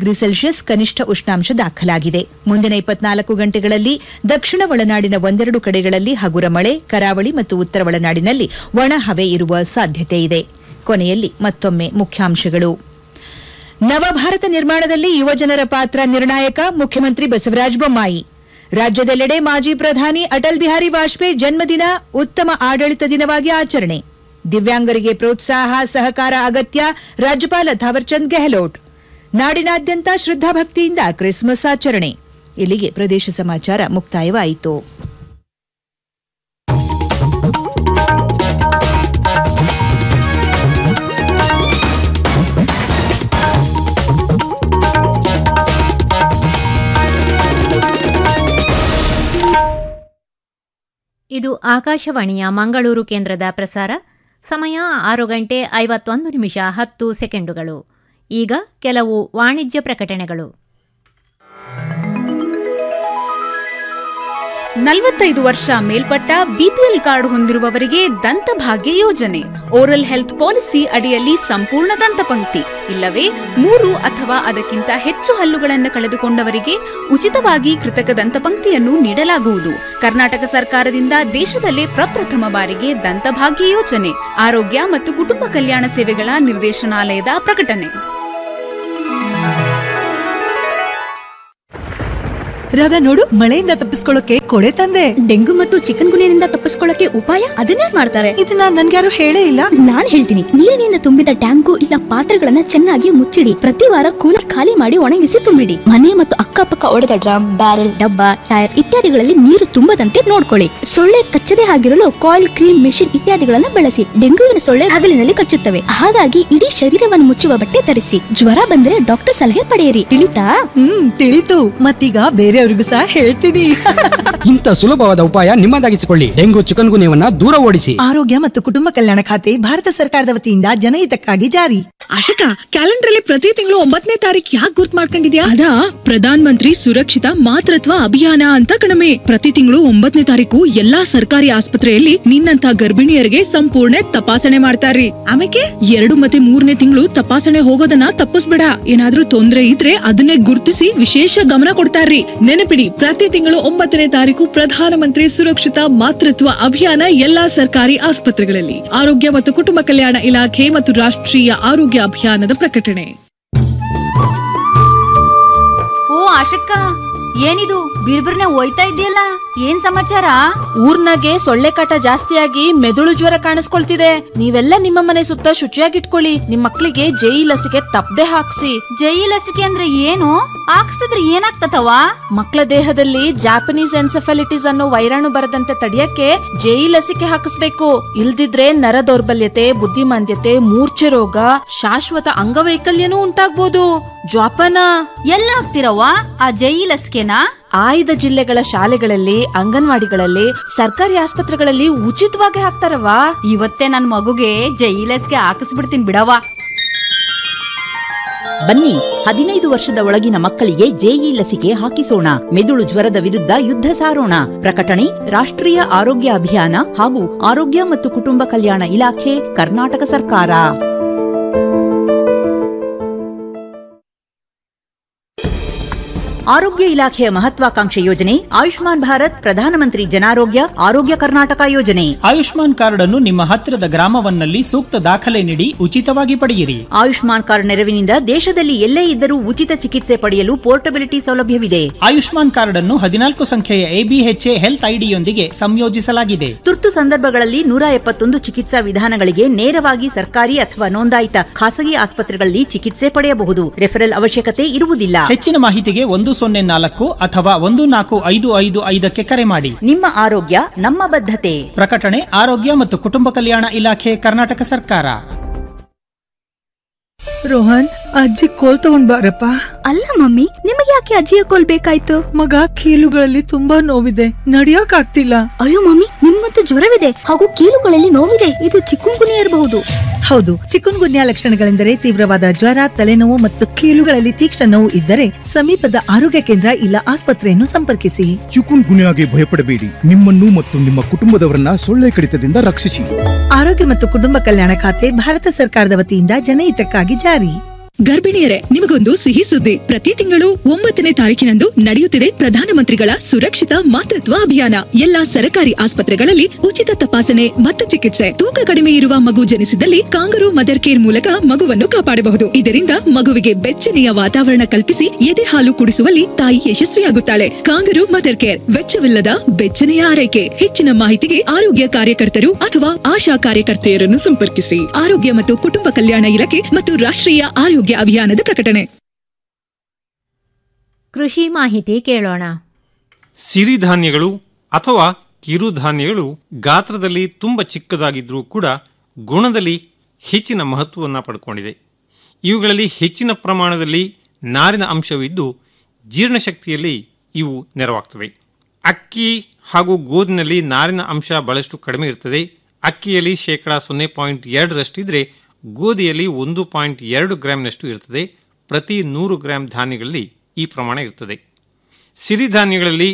Degree Celsius ಕನಿಷ್ಠ ಉಷ್ಣಾಂಶ ದಾಖಲಾಗಿದೆ ಮುಂದಿನ ಇಪ್ಪತ್ನಾಲ್ಕು ಗಂಟೆಗಳಲ್ಲಿ ದಕ್ಷಿಣ ಒಳನಾಡಿನ ಒಂದೆರಡು ಕಡೆಗಳಲ್ಲಿ ಹಗುರ ಮಳೆ ಕರಾವಳಿ ಮತ್ತು ಉತ್ತರ ಒಳನಾಡಿನಲ್ಲಿ ಒಣ ಹವೆ ಇರುವ ಸಾಧ್ಯತೆ ಇದೆ ಕೊನೆಯಲ್ಲಿ ಮತ್ತೊಮ್ಮೆ ಮುಖ್ಯಾಂಶಗಳು ನವಭಾರತ ನಿರ್ಮಾಣದಲ್ಲಿ ಯುವಜನರ ಪಾತ್ರ ನಿರ್ಣಾಯಕ ಮುಖ್ಯಮಂತ್ರಿ ಬಸವರಾಜ ಬೊಮ್ಮಾಯಿ ರಾಜ್ಯದೆಲ್ಲೆಡೆ ಮಾಜಿ ಪ್ರಧಾನಿ ಅಟಲ್ ಬಿಹಾರಿ ವಾಜಪೇಯಿ ಜನ್ಮದಿನ ಉತ್ತಮ ಆಡಳಿತ ದಿನವಾಗಿ ಆಚರಣೆ ದಿವ್ಯಾಂಗರಿಗೆ ಪ್ರೋತ್ಸಾಹ ಸಹಕಾರ ಅಗತ್ಯ ರಾಜ್ಯಪಾಲ ಥಾವರ್ಚಂದ್ ಗೆಹ್ಲೋಟ್ ನಾಡಿನಾದ್ಯಂತ ಶ್ರದ್ಧಾಭಕ್ತಿಯಿಂದ ಕ್ರಿಸ್ಮಸ್ ಆಚರಣೆ ಇಲ್ಲಿಗೆ ಪ್ರದೇಶ ಸಮಾಚಾರ ಮುಕ್ತಾಯವಾಯಿತು ಇದು ಆಕಾಶವಾಣಿಯ ಮಂಗಳೂರು ಕೇಂದ್ರದ ಪ್ರಸಾರ ಸಮಯ ಆರು ಗಂಟೆ ಐವತ್ತೊಂದು ನಿಮಿಷ ಹತ್ತು ಸೆಕೆಂಡುಗಳು ಈಗ ಕೆಲವು ವಾಣಿಜ್ಯ ಪ್ರಕಟಣೆಗಳು ನಲವತ್ತೈದು ವರ್ಷ ಮೇಲ್ಪಟ್ಟ ಬಿಪಿಎಲ್ ಕಾರ್ಡ್ ಹೊಂದಿರುವವರಿಗೆ ದಂತಭಾಗ್ಯ ಯೋಜನೆ ಓರಲ್ ಹೆಲ್ತ್ ಪಾಲಿಸಿ ಅಡಿಯಲ್ಲಿ ಸಂಪೂರ್ಣ ದಂತಪಂಕ್ತಿ ಇಲ್ಲವೇ ಮೂರು ಅಥವಾ ಅದಕ್ಕಿಂತ ಹೆಚ್ಚು ಹಲ್ಲುಗಳನ್ನು ಕಳೆದುಕೊಂಡವರಿಗೆ ಉಚಿತವಾಗಿ ಕೃತಕ ದಂತಪಂಕ್ತಿಯನ್ನು ನೀಡಲಾಗುವುದು ಕರ್ನಾಟಕ ಸರ್ಕಾರದಿಂದ ದೇಶದಲ್ಲೇ ಪ್ರಪ್ರಥಮ ಬಾರಿಗೆ ದಂತಭಾಗ್ಯ ಯೋಜನೆ ಆರೋಗ್ಯ ಮತ್ತು ಕುಟುಂಬ ಕಲ್ಯಾಣ ಸೇವೆಗಳ ನಿರ್ದೇಶನಾಲಯದ ಪ್ರಕಟಣೆ ರಾಧಾ ನೋಡು ಮಳೆಯಿಂದ ತಪ್ಪಿಸ್ಕೊಳ್ಳೋಕೆ ಕೊಡೆ ತಂದೆ ಡೆಂಗು ಮತ್ತು ಚಿಕನ್ ಗುನಿಯಿಂದ ತಪ್ಪಿಸ್ಕೊಳ್ಳಕ್ಕೆ ಉಪಾಯ ಅದನ್ನೇ ಮಾಡ್ತಾರೆ ಇದನ್ನ ನನ್ಗ್ಯಾರು ಹೇಳೇ ಇಲ್ಲ ನಾನ್ ಹೇಳ್ತೀನಿ ನೀರಿನಿಂದ ತುಂಬಿದ ಟ್ಯಾಂಕು ಇಲ್ಲ ಪಾತ್ರೆಗಳನ್ನ ಚೆನ್ನಾಗಿ ಮುಚ್ಚಿಡಿ ಪ್ರತಿ ವಾರ ಕೂಲರ್ ಖಾಲಿ ಮಾಡಿ ಒಣಗಿಸಿ ತುಂಬಿಡಿ ಮನೆ ಮತ್ತು ಅಕ್ಕಪಕ್ಕ ಒಡೆದ ಡ್ರಮ್ ಬ್ಯಾರೆಲ್ ಡಬ್ಬ ಟೈರ್ ಇತ್ಯಾದಿಗಳಲ್ಲಿ ನೀರು ತುಂಬದಂತೆ ನೋಡ್ಕೊಳ್ಳಿ ಸೊಳ್ಳೆ ಕಚ್ಚದೆ ಆಗಿರಲು ಕಾಯಿಲ್ ಕ್ರೀಮ್ ಮೆಷಿನ್ ಇತ್ಯಾದಿಗಳನ್ನ ಬಳಸಿ ಡೆಂಗುವಿನ ಸೊಳ್ಳೆ ಹಗಲಿನಲ್ಲಿ ಕಚ್ಚುತ್ತವೆ ಹಾಗಾಗಿ ಇಡೀ ಶರೀರವನ್ನು ಮುಚ್ಚುವ ಬಟ್ಟೆ ಧರಿಸಿ ಜ್ವರ ಬಂದ್ರೆ ಡಾಕ್ಟರ್ ಸಲಹೆ ಪಡೆಯಿರಿ ತಿಳಿತಾ ಹ್ಮ್ ತಿಳಿತು ಮತ್ತೀಗ ಬೇರೆಯವ್ರಿಗೂ ಸಹ ಹೇಳ್ತೀನಿ ಇಂಥ ಸುಲಭವಾದ ಉಪಾಯ ನಿಮ್ಮದಾಗಿಸಿಕೊಳ್ಳಿ ಡೆಂಗು ಚಿಕನ್ ಗುನ್ಯವನ್ನ ದೂರ ಓಡಿಸಿ ಆರೋಗ್ಯ ಮತ್ತು ಕುಟುಂಬ ಕಲ್ಯಾಣ ಖಾತೆ ಭಾರತ ಸರ್ಕಾರದ ವತಿಯಿಂದ ಜನಹಿತಕ್ಕಾಗಿ ಜಾರಿ ಆಶಿಕಾ ಕ್ಯಾಲೆಂಡರ್ ಅಲ್ಲಿ ಪ್ರತಿ ತಿಂಗಳು ಒಂಬತ್ತನೇ ತಾರೀಕು ಯಾಕೆ ಗುರ್ತ್ ಮಾಡ್ಕೊಂಡಿದ್ಯಾ ಅದಾ ಪ್ರಧಾನ ಮಂತ್ರಿ ಸುರಕ್ಷಿತ ಮಾತೃತ್ವ ಅಭಿಯಾನ ಅಂತ ಕಣಮೆ ಪ್ರತಿ ತಿಂಗಳು ಒಂಬತ್ತನೇ ತಾರೀಕು ಎಲ್ಲಾ ಸರ್ಕಾರಿ ಆಸ್ಪತ್ರೆಯಲ್ಲಿ ನಿನ್ನಂತ ಗರ್ಭಿಣಿಯರಿಗೆ ಸಂಪೂರ್ಣ ತಪಾಸಣೆ ಮಾಡ್ತಾರ್ರಿ ಆಮೇಲೆ ಎರಡು ಮತ್ತೆ ಮೂರನೇ ತಿಂಗಳು ತಪಾಸಣೆ ಹೋಗೋದನ್ನ ತಪ್ಪಿಸ್ಬೇಡ ಏನಾದ್ರೂ ತೊಂದ್ರೆ ಇದ್ರೆ ಅದನ್ನೇ ಗುರ್ತಿಸಿ ವಿಶೇಷ ಗಮನ ಕೊಡ್ತಾರ್ರಿ ನೆನಪಿಡಿ ಪ್ರತಿ ತಿಂಗಳು ಒಂಬತ್ತನೇ ತಾರೀಕು ಪ್ರಧಾನ ಮಂತ್ರಿ ಸುರಕ್ಷಿತ ಮಾತೃತ್ವ ಅಭಿಯಾನ ಎಲ್ಲಾ ಸರ್ಕಾರಿ ಆಸ್ಪತ್ರೆಗಳಲ್ಲಿ ಆರೋಗ್ಯ ಮತ್ತು ಕುಟುಂಬ ಕಲ್ಯಾಣ ಇಲಾಖೆ ಮತ್ತು ರಾಷ್ಟ್ರೀಯ ಆರೋಗ್ಯ ಅಭಿಯಾನದ ಪ್ರಕಟಣೆ ಓ ಆಶಕ್ಕ ಏನಿದು ಬಿರ್ಬಿರ್ನೆ ಒಯ್ತಾ ಇದೆಯಲ್ಲ ಏನ್ ಸಮಾಚಾರ ಊರ್ನಾಗೆ ಸೊಳ್ಳೆ ಕಾಟ ಜಾಸ್ತಿಯಾಗಿ ಮೆದುಳು ಜ್ವರ ಕಾಣಿಸ್ಕೊಳ್ತಿದೆ ನೀವೆಲ್ಲ ನಿಮ್ಮ ಮನೆ ಸುತ್ತ ಶುಚಿಯಾಗಿಟ್ಕೊಳ್ಳಿ ನಿಮ್ ಮಕ್ಳಿಗೆ ಜೈ ಲಸಿಕೆ ತಪ್ಪದೆ ಹಾಕ್ಸಿ ಜೈ ಲಸಿಕೆ ಅಂದ್ರೆ ಏನು ಹಾಕ್ಸ್ತಿದ್ರೆ ಏನಾಗ್ತತವ ಮಕ್ಕಳ ದೇಹದಲ್ಲಿ ಜಾಪನೀಸ್ ಎನ್ಸೆಫಾಲಿಟಿಸ್ ಅನ್ನೋ ವೈರಾಣು ಬರದಂತೆ ತಡೆಯಕ್ಕೆ ಜೈ ಲಸಿಕೆ ಹಾಕಿಸ್ಬೇಕು ಇಲ್ದಿದ್ರೆ ನರ ದೌರ್ಬಲ್ಯತೆ ಬುದ್ಧಿಮಾಂದ್ಯತೆ ಮೂರ್ಛೆ ರೋಗ ಶಾಶ್ವತ ಅಂಗವೈಕಲ್ಯನೂ ಉಂಟಾಗ್ಬೋದು ಜ್ವಾಪನ ಎಲ್ಲ ಹಾಕ್ತಿರವ್ವ ಆ ಜೈ ಲಸಿಕೆನಾ ಆಯ್ದ ಜಿಲ್ಲೆಗಳ ಶಾಲೆಗಳಲ್ಲಿ ಅಂಗನವಾಡಿಗಳಲ್ಲಿ ಸರ್ಕಾರಿ ಆಸ್ಪತ್ರೆಗಳಲ್ಲಿ ಉಚಿತವಾಗಿ ಹಾಕ್ತಾರವಾ ಇವತ್ತೇ ನನ್ ಮಗುಗೆ ಜೈ ಲಸಿಕೆ ಹಾಕಿಸ್ಬಿಡ್ತೀನಿ ಬಿಡವ್ವ ಬನ್ನಿ ಹದಿನೈದು ವರ್ಷದ ಒಳಗಿನ ಮಕ್ಕಳಿಗೆ ಜೆಇ ಲಸಿಕೆ ಹಾಕಿಸೋಣ ಮೆದುಳು ಜ್ವರದ ವಿರುದ್ಧ ಯುದ್ಧ ಸಾರೋಣ ಪ್ರಕಟಣೆ ರಾಷ್ಟ್ರೀಯ ಆರೋಗ್ಯ ಅಭಿಯಾನ ಹಾಗೂ ಆರೋಗ್ಯ ಮತ್ತು ಕುಟುಂಬ ಕಲ್ಯಾಣ ಇಲಾಖೆ ಕರ್ನಾಟಕ ಸರ್ಕಾರ ಆರೋಗ್ಯ ಇಲಾಖೆಯ ಮಹತ್ವಾಕಾಂಕ್ಷೆ ಯೋಜನೆ ಆಯುಷ್ಮಾನ್ ಭಾರತ್ ಪ್ರಧಾನಮಂತ್ರಿ ಜನಾರೋಗ್ಯ ಆರೋಗ್ಯ ಕರ್ನಾಟಕ ಯೋಜನೆ ಆಯುಷ್ಮಾನ್ ಕಾರ್ಡ್ ಅನ್ನು ನಿಮ್ಮ ಹತ್ತಿರದ ಗ್ರಾಮವನ್ನಲ್ಲಿ ಸೂಕ್ತ ದಾಖಲೆ ನೀಡಿ ಉಚಿತವಾಗಿ ಪಡೆಯಿರಿ ಆಯುಷ್ಮಾನ್ ಕಾರ್ಡ್ ನೆರವಿನಿಂದ ದೇಶದಲ್ಲಿ ಎಲ್ಲೇ ಇದ್ದರೂ ಉಚಿತ ಚಿಕಿತ್ಸೆ ಪಡೆಯಲು ಪೋರ್ಟಬಿಲಿಟಿ ಸೌಲಭ್ಯವಿದೆ ಆಯುಷ್ಮಾನ್ ಕಾರ್ಡ್ ಅನ್ನು ಹದಿನಾಲ್ಕು ಸಂಖ್ಯೆಯ ಎಬಿಎಚ್ಎ ಹೆಲ್ತ್ ಐಡಿಯೊಂದಿಗೆ ಸಂಯೋಜಿಸಲಾಗಿದೆ ತುರ್ತು ಸಂದರ್ಭಗಳಲ್ಲಿ ನೂರ ಎಪ್ಪತ್ತೊಂದು ಚಿಕಿತ್ಸಾ ವಿಧಾನಗಳಿಗೆ ನೇರವಾಗಿ ಸರ್ಕಾರಿ ಅಥವಾ ನೋಂದಾಯಿತ ಖಾಸಗಿ ಆಸ್ಪತ್ರೆಗಳಲ್ಲಿ ಚಿಕಿತ್ಸೆ ಪಡೆಯಬಹುದು ರೆಫರಲ್ ಅವಶ್ಯಕತೆ ಇರುವುದಿಲ್ಲ ಹೆಚ್ಚಿನ ಮಾಹಿತಿಗೆ ಒಂದು ಸೊನ್ನೆ ನಾಲ್ಕು ಅಥವಾ ಒಂದು ನಾಲ್ಕು ಐದು ಐದು ಐದಕ್ಕೆ ಕರೆ ಮಾಡಿ ನಿಮ್ಮ ಆರೋಗ್ಯ ನಮ್ಮ ಬದ್ಧತೆ ಪ್ರಕಟಣೆ ಆರೋಗ್ಯ ಮತ್ತು ಕುಟುಂಬ ಕಲ್ಯಾಣ ಇಲಾಖೆ ಕರ್ನಾಟಕ ಸರ್ಕಾರ ರೋಹನ್ ಅಜ್ಜಿ ಕೋಲ್ ತಗೊಂಡ್ ಬಾರಪ್ಪ ಅಲ್ಲ ಮಮ್ಮಿ ನಿಮಗೆ ಯಾಕೆ ಅಜ್ಜಿಯ ಕೋಲ್ ಬೇಕಾಯ್ತು ಮಗ ಕೀಲುಗಳಲ್ಲಿ ತುಂಬಾ ನೋವಿದೆ ನಡಿಯಕ್ ಆಗ್ತಿಲ್ಲ ಅಯ್ಯೋ ಮಮ್ಮಿ ನಿಮ್ಮಂತೂ ಜ್ವರವಿದೆ ಹಾಗೂ ಕೀಲುಗಳಲ್ಲಿ ನೋವಿದೆ ಇದು ಚಿಕ್ಕುಂಗುನಿ ಇರಬಹುದು ಹೌದು ಚಿಕನ್ ಗುನ್ಯಾ ಲಕ್ಷಣಗಳೆಂದರೆ ತೀವ್ರವಾದ ಜ್ವರ ತಲೆನೋವು ಮತ್ತು ಕೀಲುಗಳಲ್ಲಿ ತೀಕ್ಷ್ಣ ನೋವು ಇದ್ದರೆ ಸಮೀಪದ ಆರೋಗ್ಯ ಕೇಂದ್ರ ಇಲ್ಲ ಆಸ್ಪತ್ರೆಯನ್ನು ಸಂಪರ್ಕಿಸಿ ಚಿಕುನ್ ಗುನ್ಯಾಗೆ ಭಯಪಡಬೇಡಿ ನಿಮ್ಮನ್ನು ಮತ್ತು ನಿಮ್ಮ ಕುಟುಂಬದವರನ್ನ ಸೊಳ್ಳೆ ಕಡಿತದಿಂದ ರಕ್ಷಿಸಿ ಆರೋಗ್ಯ ಮತ್ತು ಕುಟುಂಬ ಕಲ್ಯಾಣ ಖಾತೆ ಭಾರತ ಸರ್ಕಾರದ ವತಿಯಿಂದ ಜನಹಿತಕ್ಕಾಗಿ ಜಾರಿ ಗರ್ಭಿಣಿಯರೇ ನಿಮಗೊಂದು ಸಿಹಿ ಸುದ್ದಿ ಪ್ರತಿ ತಿಂಗಳು ಒಂಬತ್ತನೇ ತಾರೀಕಿನಂದು ನಡೆಯುತ್ತಿದೆ ಪ್ರಧಾನಮಂತ್ರಿಗಳ ಸುರಕ್ಷಿತ ಮಾತೃತ್ವ ಅಭಿಯಾನ ಎಲ್ಲಾ ಸರಕಾರಿ ಆಸ್ಪತ್ರೆಗಳಲ್ಲಿ ಉಚಿತ ತಪಾಸಣೆ ಮತ್ತು ಚಿಕಿತ್ಸೆ ತೂಕ ಕಡಿಮೆ ಇರುವ ಮಗು ಜನಿಸಿದಲ್ಲಿ ಕಾಂಗರು ಮದರ್ ಕೇರ್ ಮೂಲಕ ಮಗುವನ್ನು ಕಾಪಾಡಬಹುದು ಇದರಿಂದ ಮಗುವಿಗೆ ಬೆಚ್ಚನೆಯ ವಾತಾವರಣ ಕಲ್ಪಿಸಿ ಎದೆ ಹಾಲು ಕುಡಿಸುವಲ್ಲಿ ತಾಯಿ ಯಶಸ್ವಿಯಾಗುತ್ತಾಳೆ ಕಾಂಗರು ಮದರ್ ಕೇರ್ ವೆಚ್ಚವಿಲ್ಲದ ಬೆಚ್ಚನೆಯ ಆರೈಕೆ ಹೆಚ್ಚಿನ ಮಾಹಿತಿಗೆ ಆರೋಗ್ಯ ಕಾರ್ಯಕರ್ತರು ಅಥವಾ ಆಶಾ ಕಾರ್ಯಕರ್ತೆಯರನ್ನು ಸಂಪರ್ಕಿಸಿ ಆರೋಗ್ಯ ಮತ್ತು ಕುಟುಂಬ ಕಲ್ಯಾಣ ಇಲಾಖೆ ಮತ್ತು ರಾಷ್ಟ್ರೀಯ ಆರೋಗ್ಯ ಅಭಿಯಾನದ ಪ್ರಕಟಣೆ ಕೃಷಿ ಮಾಹಿತಿ ಕೇಳೋಣ ಸಿರಿಧಾನ್ಯಗಳು ಅಥವಾ ಕಿರುಧಾನ್ಯಗಳು ಗಾತ್ರದಲ್ಲಿ ತುಂಬ ಚಿಕ್ಕದಾಗಿದ್ದರೂ ಕೂಡ ಗುಣದಲ್ಲಿ ಹೆಚ್ಚಿನ ಮಹತ್ವವನ್ನು ಪಡ್ಕೊಂಡಿದೆ ಇವುಗಳಲ್ಲಿ ಹೆಚ್ಚಿನ ಪ್ರಮಾಣದಲ್ಲಿ ನಾರಿನ ಅಂಶವಿದ್ದು ಜೀರ್ಣಶಕ್ತಿಯಲ್ಲಿ ಇವು ನೆರವಾಗ್ತವೆ ಅಕ್ಕಿ ಹಾಗೂ ಗೋಧಿನಲ್ಲಿ ನಾರಿನ ಅಂಶ ಬಹಳಷ್ಟು ಕಡಿಮೆ ಇರ್ತದೆ ಅಕ್ಕಿಯಲ್ಲಿ ಶೇಕಡ ಸೊನ್ನೆ ಪಾಯಿಂಟ್ ಎರಡರಷ್ಟಿದ್ರೆ ಗೋಧಿಯಲ್ಲಿ ಒಂದು ಪಾಯಿಂಟ್ ಎರಡು ಗ್ರಾಮ್ನಷ್ಟು ಇರ್ತದೆ ಪ್ರತಿ ನೂರು ಗ್ರಾಂ ಧಾನ್ಯಗಳಲ್ಲಿ ಈ ಪ್ರಮಾಣ ಇರ್ತದೆ ಸಿರಿಧಾನ್ಯಗಳಲ್ಲಿ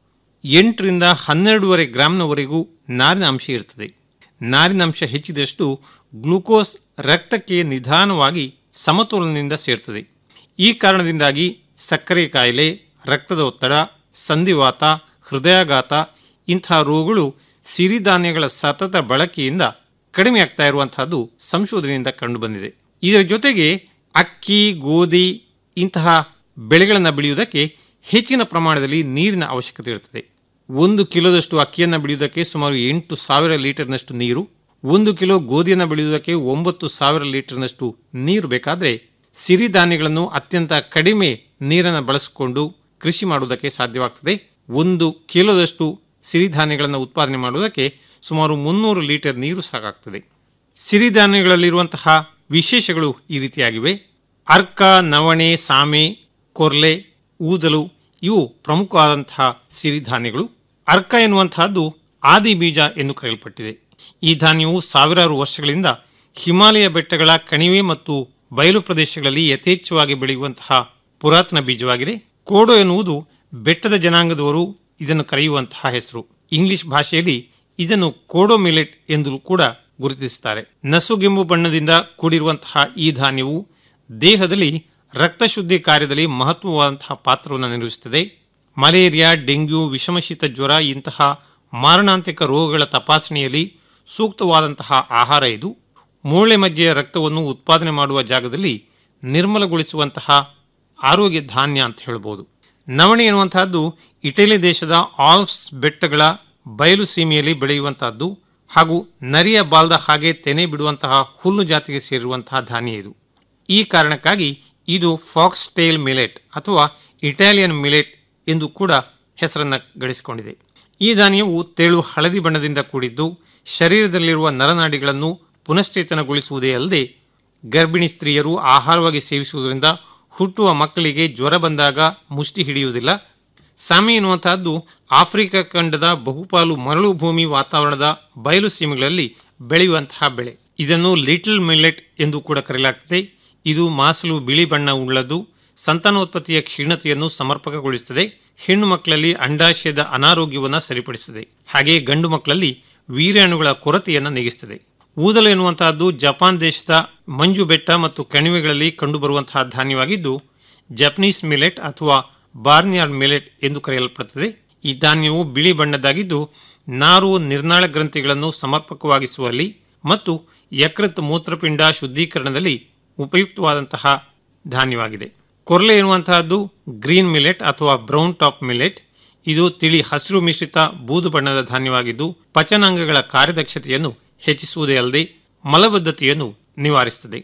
ಎಂಟರಿಂದ ಹನ್ನೆರಡೂವರೆ ಗ್ರಾಮ್ನವರೆಗೂ ನಾರಿನ ಅಂಶ ಇರ್ತದೆ ನಾರಿನ ಅಂಶ ಹೆಚ್ಚಿದಷ್ಟು ಗ್ಲೂಕೋಸ್ ರಕ್ತಕ್ಕೆ ನಿಧಾನವಾಗಿ ಸಮತೋಲನದಿಂದ ಸೇರ್ತದೆ ಈ ಕಾರಣದಿಂದಾಗಿ ಸಕ್ಕರೆ ಕಾಯಿಲೆ ರಕ್ತದ ಒತ್ತಡ ಸಂಧಿವಾತ ಹೃದಯಾಘಾತ ಇಂಥ ರೋಗಗಳು ಸಿರಿಧಾನ್ಯಗಳ ಸತತ ಬಳಕೆಯಿಂದ ಕಡಿಮೆ ಆಗ್ತಾ ಇರುವಂತಹದ್ದು ಸಂಶೋಧನೆಯಿಂದ ಕಂಡುಬಂದಿದೆ ಇದರ ಜೊತೆಗೆ ಅಕ್ಕಿ ಗೋಧಿ ಇಂತಹ ಬೆಳೆಗಳನ್ನು ಬೆಳೆಯುವುದಕ್ಕೆ ಹೆಚ್ಚಿನ ಪ್ರಮಾಣದಲ್ಲಿ ನೀರಿನ ಅವಶ್ಯಕತೆ ಇರುತ್ತದೆ ಒಂದು ಕಿಲೋದಷ್ಟು ಅಕ್ಕಿಯನ್ನು ಬೆಳೆಯುವುದಕ್ಕೆ ಸುಮಾರು ಎಂಟು ಸಾವಿರ ಲೀಟರ್ನಷ್ಟು ನೀರು ಒಂದು ಕಿಲೋ ಗೋಧಿಯನ್ನು ಬೆಳೆಯುವುದಕ್ಕೆ ಒಂಬತ್ತು ಸಾವಿರ ಲೀಟರ್ನಷ್ಟು ನೀರು ಬೇಕಾದರೆ ಸಿರಿಧಾನ್ಯಗಳನ್ನು ಅತ್ಯಂತ ಕಡಿಮೆ ನೀರನ್ನು ಬಳಸಿಕೊಂಡು ಕೃಷಿ ಮಾಡುವುದಕ್ಕೆ ಸಾಧ್ಯವಾಗ್ತದೆ ಒಂದು ಕಿಲೋದಷ್ಟು ಸಿರಿಧಾನ್ಯಗಳನ್ನು ಉತ್ಪಾದನೆ ಮಾಡುವುದಕ್ಕೆ ಸುಮಾರು ಮುನ್ನೂರು ಲೀಟರ್ ನೀರು ಸಾಕಾಗ್ತದೆ ಸಿರಿಧಾನ್ಯಗಳಲ್ಲಿರುವಂತಹ ವಿಶೇಷಗಳು ಈ ರೀತಿಯಾಗಿವೆ ಅರ್ಕ ನವಣೆ ಸಾಮೆ ಕೊರ್ಲೆ ಊದಲು ಇವು ಪ್ರಮುಖವಾದಂತಹ ಸಿರಿಧಾನ್ಯಗಳು ಅರ್ಕ ಎನ್ನುವಂತಹದ್ದು ಆದಿ ಬೀಜ ಎಂದು ಕರೆಯಲ್ಪಟ್ಟಿದೆ ಈ ಧಾನ್ಯವು ಸಾವಿರಾರು ವರ್ಷಗಳಿಂದ ಹಿಮಾಲಯ ಬೆಟ್ಟಗಳ ಕಣಿವೆ ಮತ್ತು ಬಯಲು ಪ್ರದೇಶಗಳಲ್ಲಿ ಯಥೇಚ್ಛವಾಗಿ ಬೆಳೆಯುವಂತಹ ಪುರಾತನ ಬೀಜವಾಗಿದೆ ಕೋಡೋ ಎನ್ನುವುದು ಬೆಟ್ಟದ ಜನಾಂಗದವರು ಇದನ್ನು ಕರೆಯುವಂತಹ ಹೆಸರು ಇಂಗ್ಲಿಷ್ ಭಾಷೆಯಲ್ಲಿ ಇದನ್ನು ಕೋಡೋ ಮಿಲೆಟ್ ಎಂದು ಕೂಡ ಗುರುತಿಸುತ್ತಾರೆ ನಸುಗೆಂಬು ಬಣ್ಣದಿಂದ ಕೂಡಿರುವಂತಹ ಈ ಧಾನ್ಯವು ದೇಹದಲ್ಲಿ ರಕ್ತ ಶುದ್ಧಿ ಕಾರ್ಯದಲ್ಲಿ ಮಹತ್ವವಾದಂತಹ ಪಾತ್ರವನ್ನು ನಿರ್ವಹಿಸುತ್ತದೆ ಮಲೇರಿಯಾ ಡೆಂಗ್ಯೂ ವಿಷಮಶೀತ ಜ್ವರ ಇಂತಹ ಮಾರಣಾಂತಿಕ ರೋಗಗಳ ತಪಾಸಣೆಯಲ್ಲಿ ಸೂಕ್ತವಾದಂತಹ ಆಹಾರ ಇದು ಮೂಳೆ ಮಜ್ಜೆಯ ರಕ್ತವನ್ನು ಉತ್ಪಾದನೆ ಮಾಡುವ ಜಾಗದಲ್ಲಿ ನಿರ್ಮಲಗೊಳಿಸುವಂತಹ ಆರೋಗ್ಯ ಧಾನ್ಯ ಅಂತ ಹೇಳ್ಬೋದು ನವಣೆ ಎನ್ನುವಂತಹದ್ದು ಇಟಲಿ ದೇಶದ ಆಲ್ಪ್ಸ್ ಬೆಟ್ಟಗಳ ಬಯಲು ಸೀಮೆಯಲ್ಲಿ ಬೆಳೆಯುವಂತಹದ್ದು ಹಾಗೂ ನರಿಯ ಬಾಲ್ದ ಹಾಗೆ ತೆನೆ ಬಿಡುವಂತಹ ಹುಲ್ಲು ಜಾತಿಗೆ ಸೇರಿರುವಂತಹ ಧಾನ್ಯ ಇದು ಈ ಕಾರಣಕ್ಕಾಗಿ ಇದು ಫಾಕ್ಸ್ ಟೇಲ್ ಮಿಲೆಟ್ ಅಥವಾ ಇಟಾಲಿಯನ್ ಮಿಲೆಟ್ ಎಂದು ಕೂಡ ಹೆಸರನ್ನು ಗಳಿಸಿಕೊಂಡಿದೆ ಈ ಧಾನ್ಯವು ತೆಳು ಹಳದಿ ಬಣ್ಣದಿಂದ ಕೂಡಿದ್ದು ಶರೀರದಲ್ಲಿರುವ ನರನಾಡಿಗಳನ್ನು ಪುನಶ್ಚೇತನಗೊಳಿಸುವುದೇ ಅಲ್ಲದೆ ಗರ್ಭಿಣಿ ಸ್ತ್ರೀಯರು ಆಹಾರವಾಗಿ ಸೇವಿಸುವುದರಿಂದ ಹುಟ್ಟುವ ಮಕ್ಕಳಿಗೆ ಜ್ವರ ಬಂದಾಗ ಮುಷ್ಟಿ ಹಿಡಿಯುವುದಿಲ್ಲ ಸಾಮಿ ಎನ್ನುವಂತಹದ್ದು ಆಫ್ರಿಕಾ ಖಂಡದ ಬಹುಪಾಲು ಮರಳು ಭೂಮಿ ವಾತಾವರಣದ ಬಯಲು ಸೀಮೆಗಳಲ್ಲಿ ಬೆಳೆಯುವಂತಹ ಬೆಳೆ ಇದನ್ನು ಲಿಟಲ್ ಮಿಲ್ಲೆಟ್ ಎಂದು ಕೂಡ ಕರೆಯಲಾಗ್ತದೆ ಇದು ಮಾಸಲು ಬಿಳಿ ಬಣ್ಣ ಉಳ್ಳದ್ದು ಸಂತಾನೋತ್ಪತ್ತಿಯ ಕ್ಷೀಣತೆಯನ್ನು ಸಮರ್ಪಕಗೊಳಿಸುತ್ತದೆ ಹೆಣ್ಣು ಮಕ್ಕಳಲ್ಲಿ ಅಂಡಾಶಯದ ಅನಾರೋಗ್ಯವನ್ನು ಸರಿಪಡಿಸುತ್ತದೆ ಹಾಗೆಯೇ ಗಂಡು ಮಕ್ಕಳಲ್ಲಿ ವೀರ್ಯಾಣುಗಳ ಕೊರತೆಯನ್ನು ನೀಗಿಸುತ್ತದೆ ಊದಲು ಎನ್ನುವಂತಹದ್ದು ಜಪಾನ್ ದೇಶದ ಮಂಜು ಬೆಟ್ಟ ಮತ್ತು ಕಣಿವೆಗಳಲ್ಲಿ ಕಂಡುಬರುವಂತಹ ಧಾನ್ಯವಾಗಿದ್ದು ಜಪನೀಸ್ ಮಿಲೆಟ್ ಅಥವಾ ಬಾರ್ನಿಯಾರ್ಡ್ ಮಿಲೆಟ್ ಎಂದು ಕರೆಯಲ್ಪಡುತ್ತದೆ ಈ ಧಾನ್ಯವು ಬಿಳಿ ಬಣ್ಣದ್ದಾಗಿದ್ದು ನಾರು ನಿರ್ನಾಳ ಗ್ರಂಥಿಗಳನ್ನು ಸಮರ್ಪಕವಾಗಿಸುವಲ್ಲಿ ಮತ್ತು ಯಕೃತ್ ಮೂತ್ರಪಿಂಡ ಶುದ್ಧೀಕರಣದಲ್ಲಿ ಉಪಯುಕ್ತವಾದಂತಹ ಧಾನ್ಯವಾಗಿದೆ ಕೊರ್ಲೆ ಎನ್ನುವಂತಹದ್ದು ಗ್ರೀನ್ ಮಿಲೆಟ್ ಅಥವಾ ಬ್ರೌನ್ ಟಾಪ್ ಮಿಲೆಟ್ ಇದು ತಿಳಿ ಹಸಿರು ಮಿಶ್ರಿತ ಬೂದು ಬಣ್ಣದ ಧಾನ್ಯವಾಗಿದ್ದು ಪಚನಾಂಗಗಳ ಕಾರ್ಯದಕ್ಷತೆಯನ್ನು ಹೆಚ್ಚಿಸುವುದೇ ಅಲ್ಲದೆ ಮಲಬದ್ಧತೆಯನ್ನು ನಿವಾರಿಸುತ್ತದೆ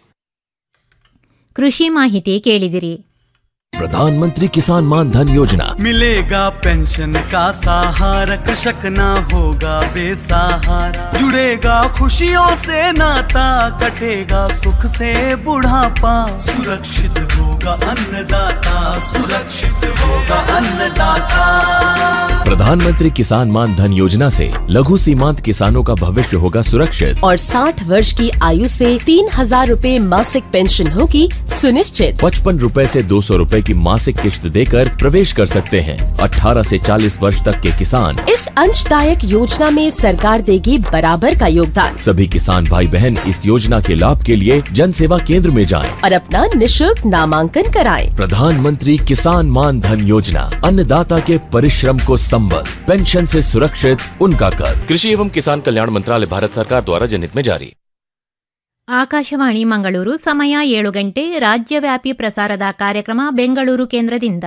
ಕೃಷಿ ಮಾಹಿತಿ ಕೇಳಿದಿರಿ प्रधानमंत्री किसान मान धन योजना मिलेगा पेंशन का सहारा कृषक ना होगा बेसहारा जुड़ेगा खुशियों से नाता कटेगा सुख से बुढ़ापा सुरक्षित होगा अन्नदाता सुरक्षित होगा अन्नदाता प्रधानमंत्री किसान मान धन योजना से लघु सीमांत किसानों का भविष्य होगा सुरक्षित और 60 वर्ष की आयु से तीन हजार रूपए मासिक पेंशन होगी सुनिश्चित पचपन रूपए से दो सौ रूपए की मासिक किश्त देकर प्रवेश कर सकते हैं 18 से 40 वर्ष तक के किसान इस अंशदायक योजना में सरकार देगी बराबर का योगदान सभी किसान भाई बहन इस योजना के लाभ के लिए जन सेवा केंद्र में जाएं। और अपना निशुल्क नामांकन कराएं। प्रधानमंत्री किसान मान धन योजना अन्नदाता के परिश्रम को संबल पेंशन से सुरक्षित उनका कर कृषि एवं किसान कल्याण मंत्रालय भारत सरकार द्वारा जनहित में जारी ಆಕಾಶವಾಣಿ ಮಂಗಳೂರು ಸಮಯ ಏಳು ಗಂಟೆ ರಾಜ್ಯವ್ಯಾಪಿ ಪ್ರಸಾರದ ಕಾರ್ಯಕ್ರಮ ಬೆಂಗಳೂರು ಕೇಂದ್ರದಿಂದ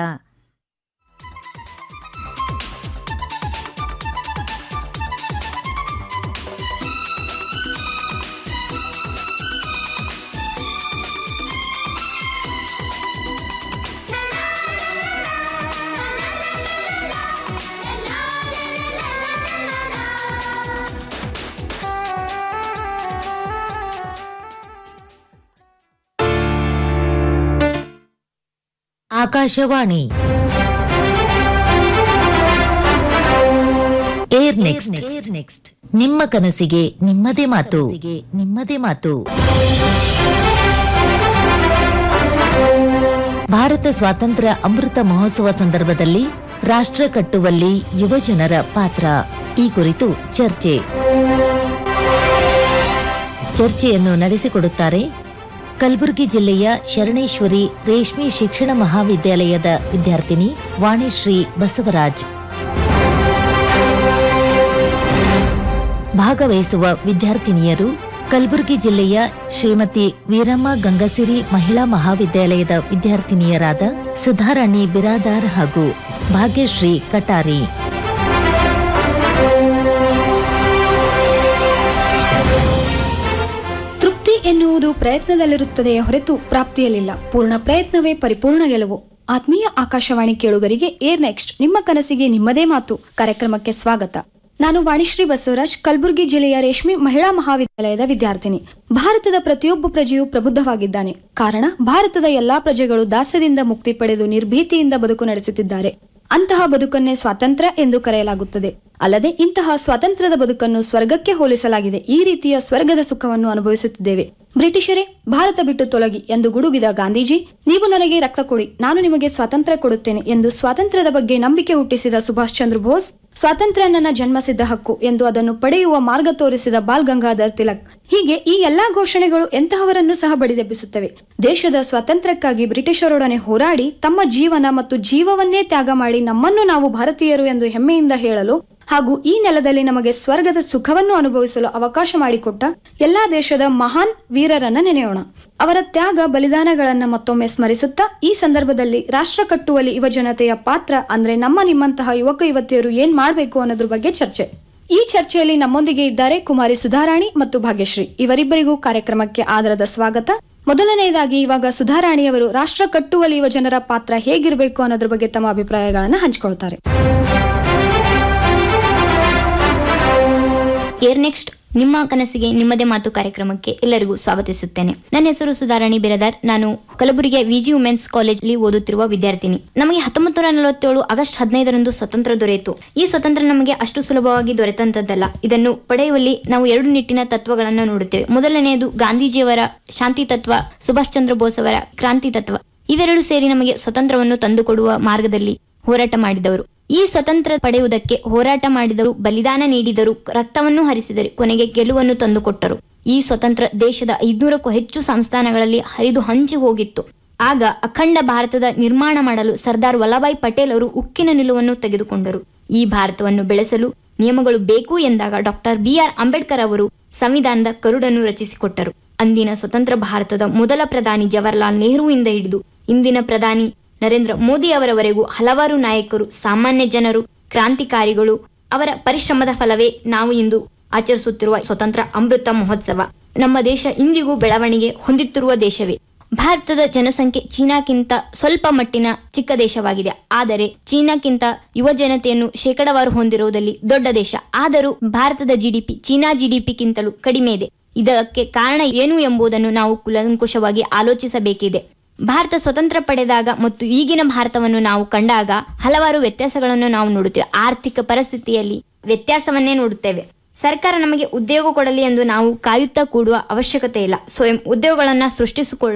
ಆಕಾಶವಾಣಿ ಏರ್ ನೆಕ್ಸ್ಟ್ ನೆಕ್ಸ್ಟ್ ನಿಮ್ಮ ಕನಸಿಗೆ ನಿಮ್ಮದೇ ಮಾತು ನಿಮ್ಮದೇ ಮಾತು ಭಾರತ ಸ್ವಾತಂತ್ರ್ಯ ಅಮೃತ ಮಹೋತ್ಸವ ಸಂದರ್ಭದಲ್ಲಿ ರಾಷ್ಟ್ರ ಕಟ್ಟುವಲ್ಲಿ ಯುವಜನರ ಪಾತ್ರ ಈ ಕುರಿತು ಚರ್ಚೆ ಚರ್ಚೆಯನ್ನು ನಡೆಸಿಕೊಡುತ್ತಾರೆ ಕಲಬುರಗಿ ಜಿಲ್ಲೆಯ ಶರಣೇಶ್ವರಿ ರೇಷ್ಮೆ ಶಿಕ್ಷಣ ಮಹಾವಿದ್ಯಾಲಯದ ವಿದ್ಯಾರ್ಥಿನಿ ವಾಣಿಶ್ರೀ ಬಸವರಾಜ್ ಭಾಗವಹಿಸುವ ವಿದ್ಯಾರ್ಥಿನಿಯರು ಕಲಬುರಗಿ ಜಿಲ್ಲೆಯ ಶ್ರೀಮತಿ ವೀರಮ್ಮ ಗಂಗಸಿರಿ ಮಹಿಳಾ ಮಹಾವಿದ್ಯಾಲಯದ ವಿದ್ಯಾರ್ಥಿನಿಯರಾದ ಸುಧಾರಾಣಿ ಬಿರಾದಾರ್ ಹಾಗೂ ಭಾಗ್ಯಶ್ರೀ ಕಟಾರಿ ತೃಪ್ತಿ ಎನ್ನುವುದು ಪ್ರಯತ್ನದಲ್ಲಿರುತ್ತದೆಯೇ ಹೊರತು ಪ್ರಾಪ್ತಿಯಲ್ಲಿಲ್ಲ ಪೂರ್ಣ ಪ್ರಯತ್ನವೇ ಪರಿಪೂರ್ಣ ಗೆಲುವು ಆತ್ಮೀಯ ಆಕಾಶವಾಣಿ ಕೇಳುಗರಿಗೆ ಏರ್ ನೆಕ್ಸ್ಟ್ ನಿಮ್ಮ ಕನಸಿಗೆ ನಿಮ್ಮದೇ ಮಾತು ಕಾರ್ಯಕ್ರಮಕ್ಕೆ ಸ್ವಾಗತ ನಾನು ವಾಣಿಶ್ರೀ ಬಸವರಾಜ್ ಕಲಬುರಗಿ ಜಿಲ್ಲೆಯ ರೇಷ್ಮೆ ಮಹಿಳಾ ಮಹಾವಿದ್ಯಾಲಯದ ವಿದ್ಯಾರ್ಥಿನಿ ಭಾರತದ ಪ್ರತಿಯೊಬ್ಬ ಪ್ರಜೆಯೂ ಪ್ರಬುದ್ಧವಾಗಿದ್ದಾನೆ ಕಾರಣ ಭಾರತದ ಎಲ್ಲಾ ಪ್ರಜೆಗಳು ದಾಸ್ಯದಿಂದ ಮುಕ್ತಿ ಪಡೆದು ನಿರ್ಭೀತಿಯಿಂದ ಬದುಕು ನಡೆಸುತ್ತಿದ್ದಾರೆ ಅಂತಹ ಬದುಕನ್ನೇ ಸ್ವಾತಂತ್ರ್ಯ ಎಂದು ಕರೆಯಲಾಗುತ್ತದೆ ಅಲ್ಲದೆ ಇಂತಹ ಸ್ವಾತಂತ್ರ್ಯದ ಬದುಕನ್ನು ಸ್ವರ್ಗಕ್ಕೆ ಹೋಲಿಸಲಾಗಿದೆ ಈ ರೀತಿಯ ಸ್ವರ್ಗದ ಸುಖವನ್ನು ಅನುಭವಿಸುತ್ತಿದ್ದೇವೆ ಬ್ರಿಟಿಷರೇ ಭಾರತ ಬಿಟ್ಟು ತೊಲಗಿ ಎಂದು ಗುಡುಗಿದ ಗಾಂಧೀಜಿ ನೀವು ನನಗೆ ರಕ್ತ ಕೊಡಿ ನಾನು ನಿಮಗೆ ಸ್ವಾತಂತ್ರ್ಯ ಕೊಡುತ್ತೇನೆ ಎಂದು ಸ್ವಾತಂತ್ರ್ಯದ ಬಗ್ಗೆ ನಂಬಿಕೆ ಹುಟ್ಟಿಸಿದ ಸುಭಾಷ್ ಚಂದ್ರ ಬೋಸ್ ಸ್ವಾತಂತ್ರ್ಯ ನನ್ನ ಜನ್ಮಸಿದ್ಧ ಹಕ್ಕು ಎಂದು ಅದನ್ನು ಪಡೆಯುವ ಮಾರ್ಗ ತೋರಿಸಿದ ಬಾಲ್ ಗಂಗಾಧರ್ ತಿಲಕ್ ಹೀಗೆ ಈ ಎಲ್ಲಾ ಘೋಷಣೆಗಳು ಎಂತಹವರನ್ನು ಸಹ ಬಡಿದೆಬ್ಬಿಸುತ್ತವೆ ದೇಶದ ಸ್ವಾತಂತ್ರ್ಯಕ್ಕಾಗಿ ಬ್ರಿಟಿಷರೊಡನೆ ಹೋರಾಡಿ ತಮ್ಮ ಜೀವನ ಮತ್ತು ಜೀವವನ್ನೇ ತ್ಯಾಗ ಮಾಡಿ ನಮ್ಮನ್ನು ನಾವು ಭಾರತೀಯರು ಎಂದು ಹೆಮ್ಮೆಯಿಂದ ಹೇಳಲು ಹಾಗೂ ಈ ನೆಲದಲ್ಲಿ ನಮಗೆ ಸ್ವರ್ಗದ ಸುಖವನ್ನು ಅನುಭವಿಸಲು ಅವಕಾಶ ಮಾಡಿಕೊಟ್ಟ ಎಲ್ಲಾ ದೇಶದ ಮಹಾನ್ ವೀರರನ್ನ ನೆನೆಯೋಣ ಅವರ ತ್ಯಾಗ ಬಲಿದಾನಗಳನ್ನ ಮತ್ತೊಮ್ಮೆ ಸ್ಮರಿಸುತ್ತಾ ಈ ಸಂದರ್ಭದಲ್ಲಿ ರಾಷ್ಟ್ರ ಕಟ್ಟುವಲ್ಲಿ ಯುವ ಜನತೆಯ ಪಾತ್ರ ಅಂದ್ರೆ ನಮ್ಮ ನಿಮ್ಮಂತಹ ಯುವಕ ಯುವತಿಯರು ಏನ್ ಮಾಡ್ಬೇಕು ಅನ್ನೋದ್ರ ಬಗ್ಗೆ ಚರ್ಚೆ ಈ ಚರ್ಚೆಯಲ್ಲಿ ನಮ್ಮೊಂದಿಗೆ ಇದ್ದಾರೆ ಕುಮಾರಿ ಸುಧಾರಾಣಿ ಮತ್ತು ಭಾಗ್ಯಶ್ರೀ ಇವರಿಬ್ಬರಿಗೂ ಕಾರ್ಯಕ್ರಮಕ್ಕೆ ಆದರದ ಸ್ವಾಗತ ಮೊದಲನೆಯದಾಗಿ ಇವಾಗ ಸುಧಾರಾಣಿಯವರು ರಾಷ್ಟ್ರ ಕಟ್ಟುವಲ್ಲಿ ಯುವ ಜನರ ಪಾತ್ರ ಹೇಗಿರಬೇಕು ಅನ್ನೋದ್ರ ಬಗ್ಗೆ ತಮ್ಮ ಅಭಿಪ್ರಾಯಗಳನ್ನ ಹಂಚಿಕೊಳ್ತಾರೆ ಏರ್ ನೆಕ್ಸ್ಟ್ ನಿಮ್ಮ ಕನಸಿಗೆ ನಿಮ್ಮದೇ ಮಾತು ಕಾರ್ಯಕ್ರಮಕ್ಕೆ ಎಲ್ಲರಿಗೂ ಸ್ವಾಗತಿಸುತ್ತೇನೆ ನನ್ನ ಹೆಸರು ಸುಧಾರಾಣಿ ಬಿರದಾರ್ ನಾನು ಕಲಬುರಗಿಯ ವಿಜಿ ವುಮೆನ್ಸ್ ಕಾಲೇಜಲ್ಲಿ ಓದುತ್ತಿರುವ ವಿದ್ಯಾರ್ಥಿನಿ ನಮಗೆ ಹತ್ತೊಂಬತ್ತು ನೂರ ನಲವತ್ತೇಳು ಆಗಸ್ಟ್ ಹದಿನೈದರಂದು ಸ್ವತಂತ್ರ ದೊರೆಯಿತು ಈ ಸ್ವತಂತ್ರ ನಮಗೆ ಅಷ್ಟು ಸುಲಭವಾಗಿ ದೊರೆತಂತದ್ದಲ್ಲ ಇದನ್ನು ಪಡೆಯುವಲ್ಲಿ ನಾವು ಎರಡು ನಿಟ್ಟಿನ ತತ್ವಗಳನ್ನು ನೋಡುತ್ತೇವೆ ಮೊದಲನೆಯದು ಗಾಂಧೀಜಿಯವರ ಶಾಂತಿ ತತ್ವ ಸುಭಾಷ್ ಚಂದ್ರ ಬೋಸ್ ಅವರ ಕ್ರಾಂತಿ ತತ್ವ ಇವೆರಡು ಸೇರಿ ನಮಗೆ ಸ್ವತಂತ್ರವನ್ನು ತಂದುಕೊಡುವ ಮಾರ್ಗದಲ್ಲಿ ಹೋರಾಟ ಮಾಡಿದವರು ಈ ಸ್ವತಂತ್ರ ಪಡೆಯುವುದಕ್ಕೆ ಹೋರಾಟ ಮಾಡಿದರು ಬಲಿದಾನ ನೀಡಿದರು ರಕ್ತವನ್ನು ಹರಿಸಿದರು ಕೊನೆಗೆ ಗೆಲುವನ್ನು ತಂದುಕೊಟ್ಟರು ಈ ಸ್ವತಂತ್ರ ದೇಶದ ಐದ್ನೂರಕ್ಕೂ ಹೆಚ್ಚು ಸಂಸ್ಥಾನಗಳಲ್ಲಿ ಹರಿದು ಹಂಚಿ ಹೋಗಿತ್ತು ಆಗ ಅಖಂಡ ಭಾರತದ ನಿರ್ಮಾಣ ಮಾಡಲು ಸರ್ದಾರ್ ವಲ್ಲಭಾಯ್ ಪಟೇಲ್ ಅವರು ಉಕ್ಕಿನ ನಿಲುವನ್ನು ತೆಗೆದುಕೊಂಡರು ಈ ಭಾರತವನ್ನು ಬೆಳೆಸಲು ನಿಯಮಗಳು ಬೇಕು ಎಂದಾಗ ಡಾಕ್ಟರ್ ಬಿ ಆರ್ ಅಂಬೇಡ್ಕರ್ ಅವರು ಸಂವಿಧಾನದ ಕರುಡನ್ನು ರಚಿಸಿಕೊಟ್ಟರು ಅಂದಿನ ಸ್ವತಂತ್ರ ಭಾರತದ ಮೊದಲ ಪ್ರಧಾನಿ ಜವಾಹರ್ಲಾಲ್ ನೆಹರುವಿಂದ ಹಿಡಿದು ಇಂದಿನ ಪ್ರಧಾನಿ ನರೇಂದ್ರ ಮೋದಿ ಅವರವರೆಗೂ ಹಲವಾರು ನಾಯಕರು ಸಾಮಾನ್ಯ ಜನರು ಕ್ರಾಂತಿಕಾರಿಗಳು ಅವರ ಪರಿಶ್ರಮದ ಫಲವೇ ನಾವು ಇಂದು ಆಚರಿಸುತ್ತಿರುವ ಸ್ವತಂತ್ರ ಅಮೃತ ಮಹೋತ್ಸವ ನಮ್ಮ ದೇಶ ಇಂದಿಗೂ ಬೆಳವಣಿಗೆ ಹೊಂದುತ್ತಿರುವ ದೇಶವೇ ಭಾರತದ ಜನಸಂಖ್ಯೆ ಚೀನಾಕ್ಕಿಂತ ಸ್ವಲ್ಪ ಮಟ್ಟಿನ ಚಿಕ್ಕ ದೇಶವಾಗಿದೆ ಆದರೆ ಚೀನಾಕ್ಕಿಂತ ಯುವ ಜನತೆಯನ್ನು ಶೇಕಡವಾರು ಹೊಂದಿರುವುದಲ್ಲಿ ದೊಡ್ಡ ದೇಶ ಆದರೂ ಭಾರತದ ಜಿಡಿಪಿ ಚೀನಾ ಜಿಡಿಪಿಗಿಂತಲೂ ಕಡಿಮೆ ಇದೆ ಇದಕ್ಕೆ ಕಾರಣ ಏನು ಎಂಬುದನ್ನು ನಾವು ಕುಲಂಕುಷವಾಗಿ ಆಲೋಚಿಸಬೇಕಿದೆ ಭಾರತ ಸ್ವತಂತ್ರ ಪಡೆದಾಗ ಮತ್ತು ಈಗಿನ ಭಾರತವನ್ನು ನಾವು ಕಂಡಾಗ ಹಲವಾರು ವ್ಯತ್ಯಾಸಗಳನ್ನು ನಾವು ನೋಡುತ್ತೇವೆ ಆರ್ಥಿಕ ಪರಿಸ್ಥಿತಿಯಲ್ಲಿ ವ್ಯತ್ಯಾಸವನ್ನೇ ನೋಡುತ್ತೇವೆ ಸರ್ಕಾರ ನಮಗೆ ಉದ್ಯೋಗ ಕೊಡಲಿ ಎಂದು ನಾವು ಕಾಯುತ್ತಾ ಕೂಡುವ ಅವಶ್ಯಕತೆ ಇಲ್ಲ ಸ್ವಯಂ ಉದ್ಯೋಗಗಳನ್ನ ಸೃಷ್ಟಿಸಿಕೊಳ್ಳೋಣ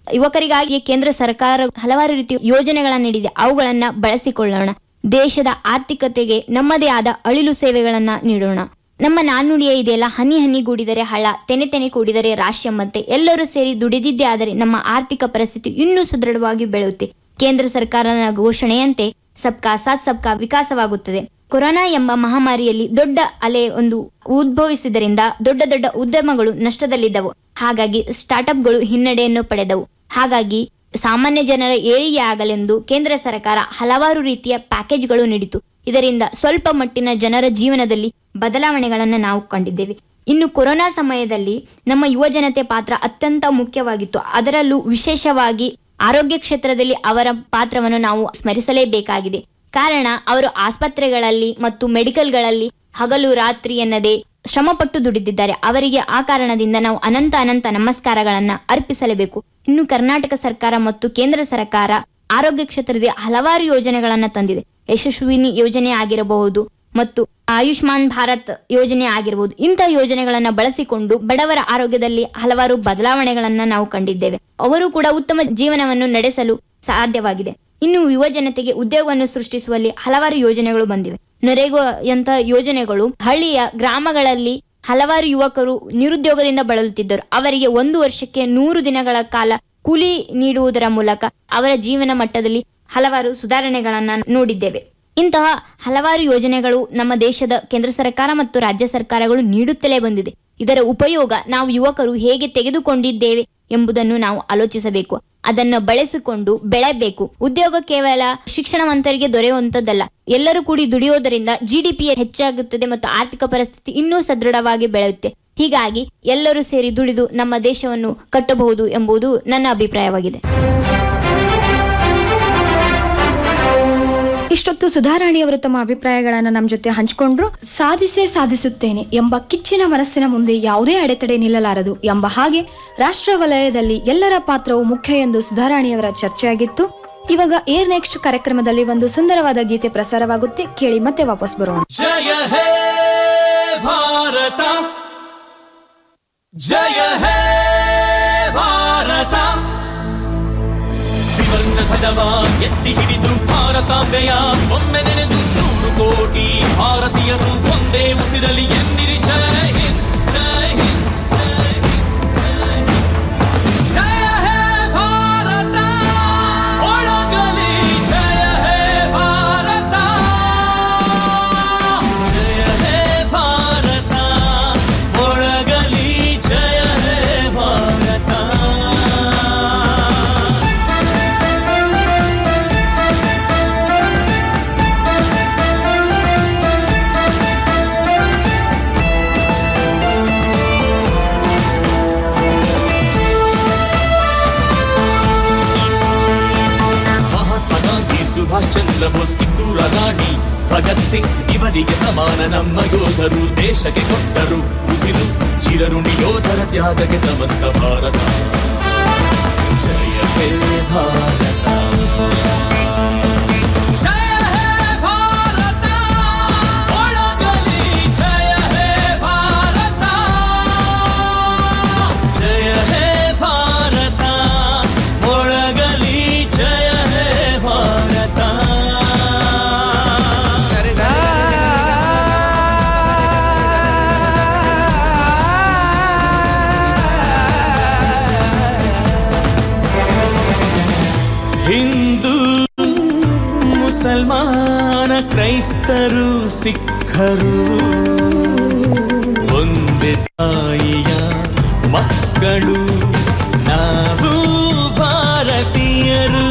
ಯುವಕರಿಗಾಗಿ ಕೇಂದ್ರ ಸರ್ಕಾರ ಹಲವಾರು ರೀತಿಯ ಯೋಜನೆಗಳನ್ನ ನೀಡಿದೆ ಅವುಗಳನ್ನ ಬಳಸಿಕೊಳ್ಳೋಣ ದೇಶದ ಆರ್ಥಿಕತೆಗೆ ನಮ್ಮದೇ ಆದ ಅಳಿಲು ಸೇವೆಗಳನ್ನ ನೀಡೋಣ ನಮ್ಮ ನಾಣ್ಣುಡಿಯೇ ಇದೆಯಲ್ಲ ಹನಿ ಹನಿ ಗೂಡಿದರೆ ಹಳ್ಳ ತೆನೆ ತೆನೆ ಕೂಡಿದರೆ ರಾಶಿ ಎಂಬಂತೆ ಎಲ್ಲರೂ ಸೇರಿ ದುಡಿದಿದ್ದೇ ಆದರೆ ನಮ್ಮ ಆರ್ಥಿಕ ಪರಿಸ್ಥಿತಿ ಇನ್ನೂ ಸುದೃಢವಾಗಿ ಬೆಳೆಯುತ್ತೆ ಕೇಂದ್ರ ಸರ್ಕಾರದ ಘೋಷಣೆಯಂತೆ ಸಬ್ಕಾ ಸಾಥ್ ಸಬ್ಕಾ ವಿಕಾಸವಾಗುತ್ತದೆ ಕೊರೋನಾ ಎಂಬ ಮಹಾಮಾರಿಯಲ್ಲಿ ದೊಡ್ಡ ಅಲೆ ಒಂದು ಉದ್ಭವಿಸಿದ್ದರಿಂದ ದೊಡ್ಡ ದೊಡ್ಡ ಉದ್ಯಮಗಳು ನಷ್ಟದಲ್ಲಿದ್ದವು ಹಾಗಾಗಿ ಸ್ಟಾರ್ಟ್ಅಪ್ಗಳು ಹಿನ್ನಡೆಯನ್ನು ಪಡೆದವು ಹಾಗಾಗಿ ಸಾಮಾನ್ಯ ಜನರ ಏಳಿಗೆ ಆಗಲೆಂದು ಕೇಂದ್ರ ಸರ್ಕಾರ ಹಲವಾರು ರೀತಿಯ ಪ್ಯಾಕೇಜ್ಗಳು ನೀಡಿತು ಇದರಿಂದ ಸ್ವಲ್ಪ ಮಟ್ಟಿನ ಜನರ ಜೀವನದಲ್ಲಿ ಬದಲಾವಣೆಗಳನ್ನು ನಾವು ಕಂಡಿದ್ದೇವೆ ಇನ್ನು ಕೊರೋನಾ ಸಮಯದಲ್ಲಿ ನಮ್ಮ ಯುವ ಜನತೆ ಪಾತ್ರ ಅತ್ಯಂತ ಮುಖ್ಯವಾಗಿತ್ತು ಅದರಲ್ಲೂ ವಿಶೇಷವಾಗಿ ಆರೋಗ್ಯ ಕ್ಷೇತ್ರದಲ್ಲಿ ಅವರ ಪಾತ್ರವನ್ನು ನಾವು ಸ್ಮರಿಸಲೇಬೇಕಾಗಿದೆ ಕಾರಣ ಅವರು ಆಸ್ಪತ್ರೆಗಳಲ್ಲಿ ಮತ್ತು ಮೆಡಿಕಲ್ಗಳಲ್ಲಿ ಹಗಲು ರಾತ್ರಿ ಎನ್ನದೆ ಶ್ರಮಪಟ್ಟು ದುಡಿದಿದ್ದಾರೆ ಅವರಿಗೆ ಆ ಕಾರಣದಿಂದ ನಾವು ಅನಂತ ಅನಂತ ನಮಸ್ಕಾರಗಳನ್ನ ಅರ್ಪಿಸಲೇಬೇಕು ಇನ್ನು ಕರ್ನಾಟಕ ಸರ್ಕಾರ ಮತ್ತು ಕೇಂದ್ರ ಸರ್ಕಾರ ಆರೋಗ್ಯ ಕ್ಷೇತ್ರದಲ್ಲಿ ಹಲವಾರು ಯೋಜನೆಗಳನ್ನ ತಂದಿದೆ ಯಶಸ್ವಿನಿ ಯೋಜನೆ ಆಗಿರಬಹುದು ಮತ್ತು ಆಯುಷ್ಮಾನ್ ಭಾರತ್ ಯೋಜನೆ ಆಗಿರಬಹುದು ಇಂತಹ ಯೋಜನೆಗಳನ್ನ ಬಳಸಿಕೊಂಡು ಬಡವರ ಆರೋಗ್ಯದಲ್ಲಿ ಹಲವಾರು ಬದಲಾವಣೆಗಳನ್ನ ನಾವು ಕಂಡಿದ್ದೇವೆ ಅವರು ಕೂಡ ಉತ್ತಮ ಜೀವನವನ್ನು ನಡೆಸಲು ಸಾಧ್ಯವಾಗಿದೆ ಇನ್ನು ಯುವ ಜನತೆಗೆ ಉದ್ಯೋಗವನ್ನು ಸೃಷ್ಟಿಸುವಲ್ಲಿ ಹಲವಾರು ಯೋಜನೆಗಳು ಬಂದಿವೆ ನರೇಗಾ ಯೋಜನೆಗಳು ಹಳ್ಳಿಯ ಗ್ರಾಮಗಳಲ್ಲಿ ಹಲವಾರು ಯುವಕರು ನಿರುದ್ಯೋಗದಿಂದ ಬಳಲುತ್ತಿದ್ದರು ಅವರಿಗೆ ಒಂದು ವರ್ಷಕ್ಕೆ ನೂರು ದಿನಗಳ ಕಾಲ ಕೂಲಿ ನೀಡುವುದರ ಮೂಲಕ ಅವರ ಜೀವನ ಮಟ್ಟದಲ್ಲಿ ಹಲವಾರು ಸುಧಾರಣೆಗಳನ್ನ ನೋಡಿದ್ದೇವೆ ಇಂತಹ ಹಲವಾರು ಯೋಜನೆಗಳು ನಮ್ಮ ದೇಶದ ಕೇಂದ್ರ ಸರ್ಕಾರ ಮತ್ತು ರಾಜ್ಯ ಸರ್ಕಾರಗಳು ನೀಡುತ್ತಲೇ ಬಂದಿದೆ ಇದರ ಉಪಯೋಗ ನಾವು ಯುವಕರು ಹೇಗೆ ತೆಗೆದುಕೊಂಡಿದ್ದೇವೆ ಎಂಬುದನ್ನು ನಾವು ಆಲೋಚಿಸಬೇಕು ಅದನ್ನು ಬಳಸಿಕೊಂಡು ಬೆಳೆಬೇಕು ಉದ್ಯೋಗ ಕೇವಲ ಶಿಕ್ಷಣವಂತರಿಗೆ ದೊರೆಯುವಂತದ್ದಲ್ಲ ಎಲ್ಲರೂ ಕೂಡಿ ದುಡಿಯೋದರಿಂದ ಜಿಡಿಪಿ ಹೆಚ್ಚಾಗುತ್ತದೆ ಮತ್ತು ಆರ್ಥಿಕ ಪರಿಸ್ಥಿತಿ ಇನ್ನೂ ಸದೃಢವಾಗಿ ಬೆಳೆಯುತ್ತೆ ಹೀಗಾಗಿ ಎಲ್ಲರೂ ಸೇರಿ ದುಡಿದು ನಮ್ಮ ದೇಶವನ್ನು ಕಟ್ಟಬಹುದು ಎಂಬುದು ನನ್ನ ಅಭಿಪ್ರಾಯವಾಗಿದೆ ಇಷ್ಟೊತ್ತು ಸುಧಾರಾಣಿಯವರು ತಮ್ಮ ಅಭಿಪ್ರಾಯಗಳನ್ನ ನಮ್ಮ ಜೊತೆ ಹಂಚಿಕೊಂಡ್ರು ಸಾಧಿಸೇ ಸಾಧಿಸುತ್ತೇನೆ ಎಂಬ ಕಿಚ್ಚಿನ ಮನಸ್ಸಿನ ಮುಂದೆ ಯಾವುದೇ ಅಡೆತಡೆ ನಿಲ್ಲಲಾರದು ಎಂಬ ಹಾಗೆ ರಾಷ್ಟ್ರ ವಲಯದಲ್ಲಿ ಎಲ್ಲರ ಪಾತ್ರವು ಮುಖ್ಯ ಎಂದು ಸುಧಾರಾಣಿಯವರ ಚರ್ಚೆಯಾಗಿತ್ತು ಇವಾಗ ಏರ್ ನೆಕ್ಸ್ಟ್ ಕಾರ್ಯಕ್ರಮದಲ್ಲಿ ಒಂದು ಸುಂದರವಾದ ಗೀತೆ ಪ್ರಸಾರವಾಗುತ್ತೆ ಕೇಳಿ ಮತ್ತೆ ವಾಪಸ್ ಬರೋಣ ಜಯ ಹೇ ಭಾರತ ಜಯ ಹೇ ಭಾರತ ತ್ರಿವರ್ಣ ಧ್ವಜವ ಎತ್ತಿ ಹಿಡಿದು ಭಾರತಾಂಬೆಯ ಒಮ್ಮೆ ನೆನೆದು ನೂರು ಕೋಟಿ ಭಾರತೀಯರು ಒಂದೇ ಉಸಿರಲಿ ಎನ್ನಿರಿ ಜಯ ಹಿಂದ್ ಜಯ ಹಿಂದ್ ಜಯ ಹಿಂದ್ ಜಯ ಹಿಂದ್. ಜಯ ಹೇ ಭಾರತ ಒಳಗಲಿ ಜಯ ಹೇ ಭಾರತ ಜಯ ಹೇ ಭಾರತ ಒಳಗಲಿ ಜಯ ಹೇ ಭಾರತ ಮಹಾತ್ಮ ಗಾಂಧಿ ಸುಭಾಷ್ ಚಂದ್ರ ಬೋಸ್ ಕಿತ್ತೂರ ರಾಣಿ ಭಗತ್ ಸಿಂಗ್ ಇವರಿಗೆ ಸಮಾನ ನಮ್ಮ ಯೋಧರು ದೇಶಕ್ಕೆ ಕೊಟ್ಟರು ಉಸಿರು ಚಿರಋಣಿ ಯೋಧರ ತ್ಯಾಗಕ್ಕೆ ಸಮಸ್ತ ಭಾರತ ಜಯ ಹೇ ಭಾರತ ಜಯ ಹೇ ಭಾರತ ಒಳಗಲಿ ಜಯ ಹೇ ಭಾರತ ಜಯ ಹೇ ಭಾರತ ಒಳಗಲಿ ಜಯ ಹೇ ಭಾರತ ಹಿಂದೂ ಮುಸಲ್ಮಾನ ಕ್ರೈಸ್ತರು ಸಿಖ್ಖರು ಒಂದೇ ತಾಯಿಯ ಮಕ್ಕಳು ನಾವು ಭಾರತೀಯರು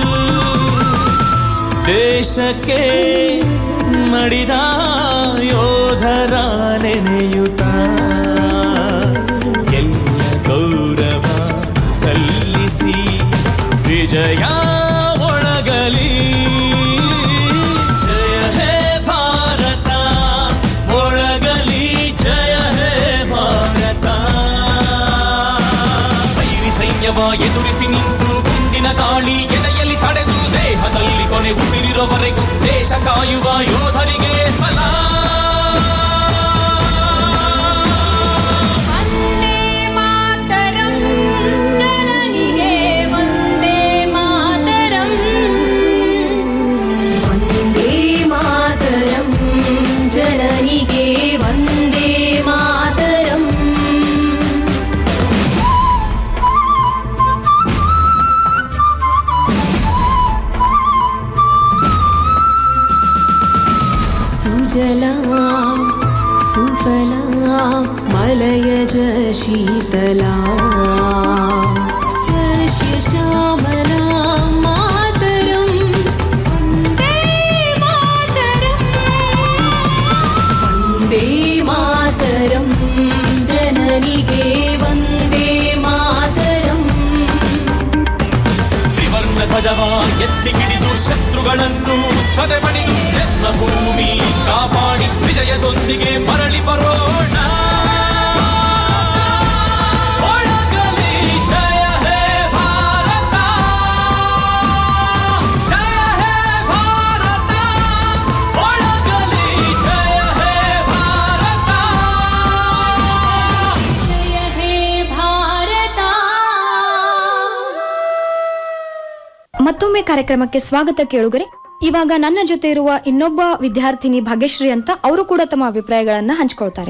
ದೇಶಕ್ಕೆ ಮಡಿದ ಯೋಧರ ನೆನೆಯುತ್ತ ಎಲ್ಲ ಗೌರವ ಸಲ್ಲಿಸಿ ವಿಜಯ ಒಳಗಲಿ ಜಯ ಹೇ ಭಾರತ ಒಳಗಲಿ ಜಯ ಹೇ ಭಾರತ ಸೈರಿ ಸೈನ್ಯವ ಎದುರಿಸಿ ನಿಂತು ಗುಂಡಿನ ಗಾಳಿ ಎದೆಯಲ್ಲಿ ತಡೆದು ದೇಹದಲ್ಲಿ ಕೊನೆ ಉಸಿರಿರುವವರೆಗೂ ದೇಶ ಕಾಯುವ ಯೋಧರಿಗೆ ಸಲಾ ಮಾತರಂ ಜನನಿಗೆ ವಂದನ सुजला सुफला मलयज शीतला सस्यश्यामला मातरं वन्दे मातरम् वन्दे मातरं जननिगे वन्दे मातरम् ತ್ರಿವರ್ಣ ಧ್ವಜವ ಎತ್ತಿ ಹಿಡಿದು ಶತ್ರುಗಳನ್ನು ಸದೆಬಡಿದು ಜನ್ಮಭೂಮಿ ಕಾಪಾಡಿ ವಿಜಯದೊಂದಿಗೆ ಮರಳಿ ಬರೋಣ ಒಳಗಲಿ ಜಯ ಹೇ ಭಾರತ ಜಯ ಹೇ ಭಾರತ ಒಳಗಲಿ ಜಯ ಹೇ ಭಾರತ जय हे भारत ಮತ್ತೊಮ್ಮೆ ಕಾರ್ಯಕ್ರಮಕ್ಕೆ ಸ್ವಾಗತ ಕೇಳುಗರೆ ಇವಾಗ ನನ್ನ ಜೊತೆ ಇರುವ ಇನ್ನೊಬ್ಬ ವಿದ್ಯಾರ್ಥಿನಿ ಭಾಗ್ಯಶ್ರೀ ಅಂತ ಅವರು ಕೂಡ ತಮ್ಮ ಅಭಿಪ್ರಾಯಗಳನ್ನ ಹಂಚ್ಕೊಳ್ತಾರೆ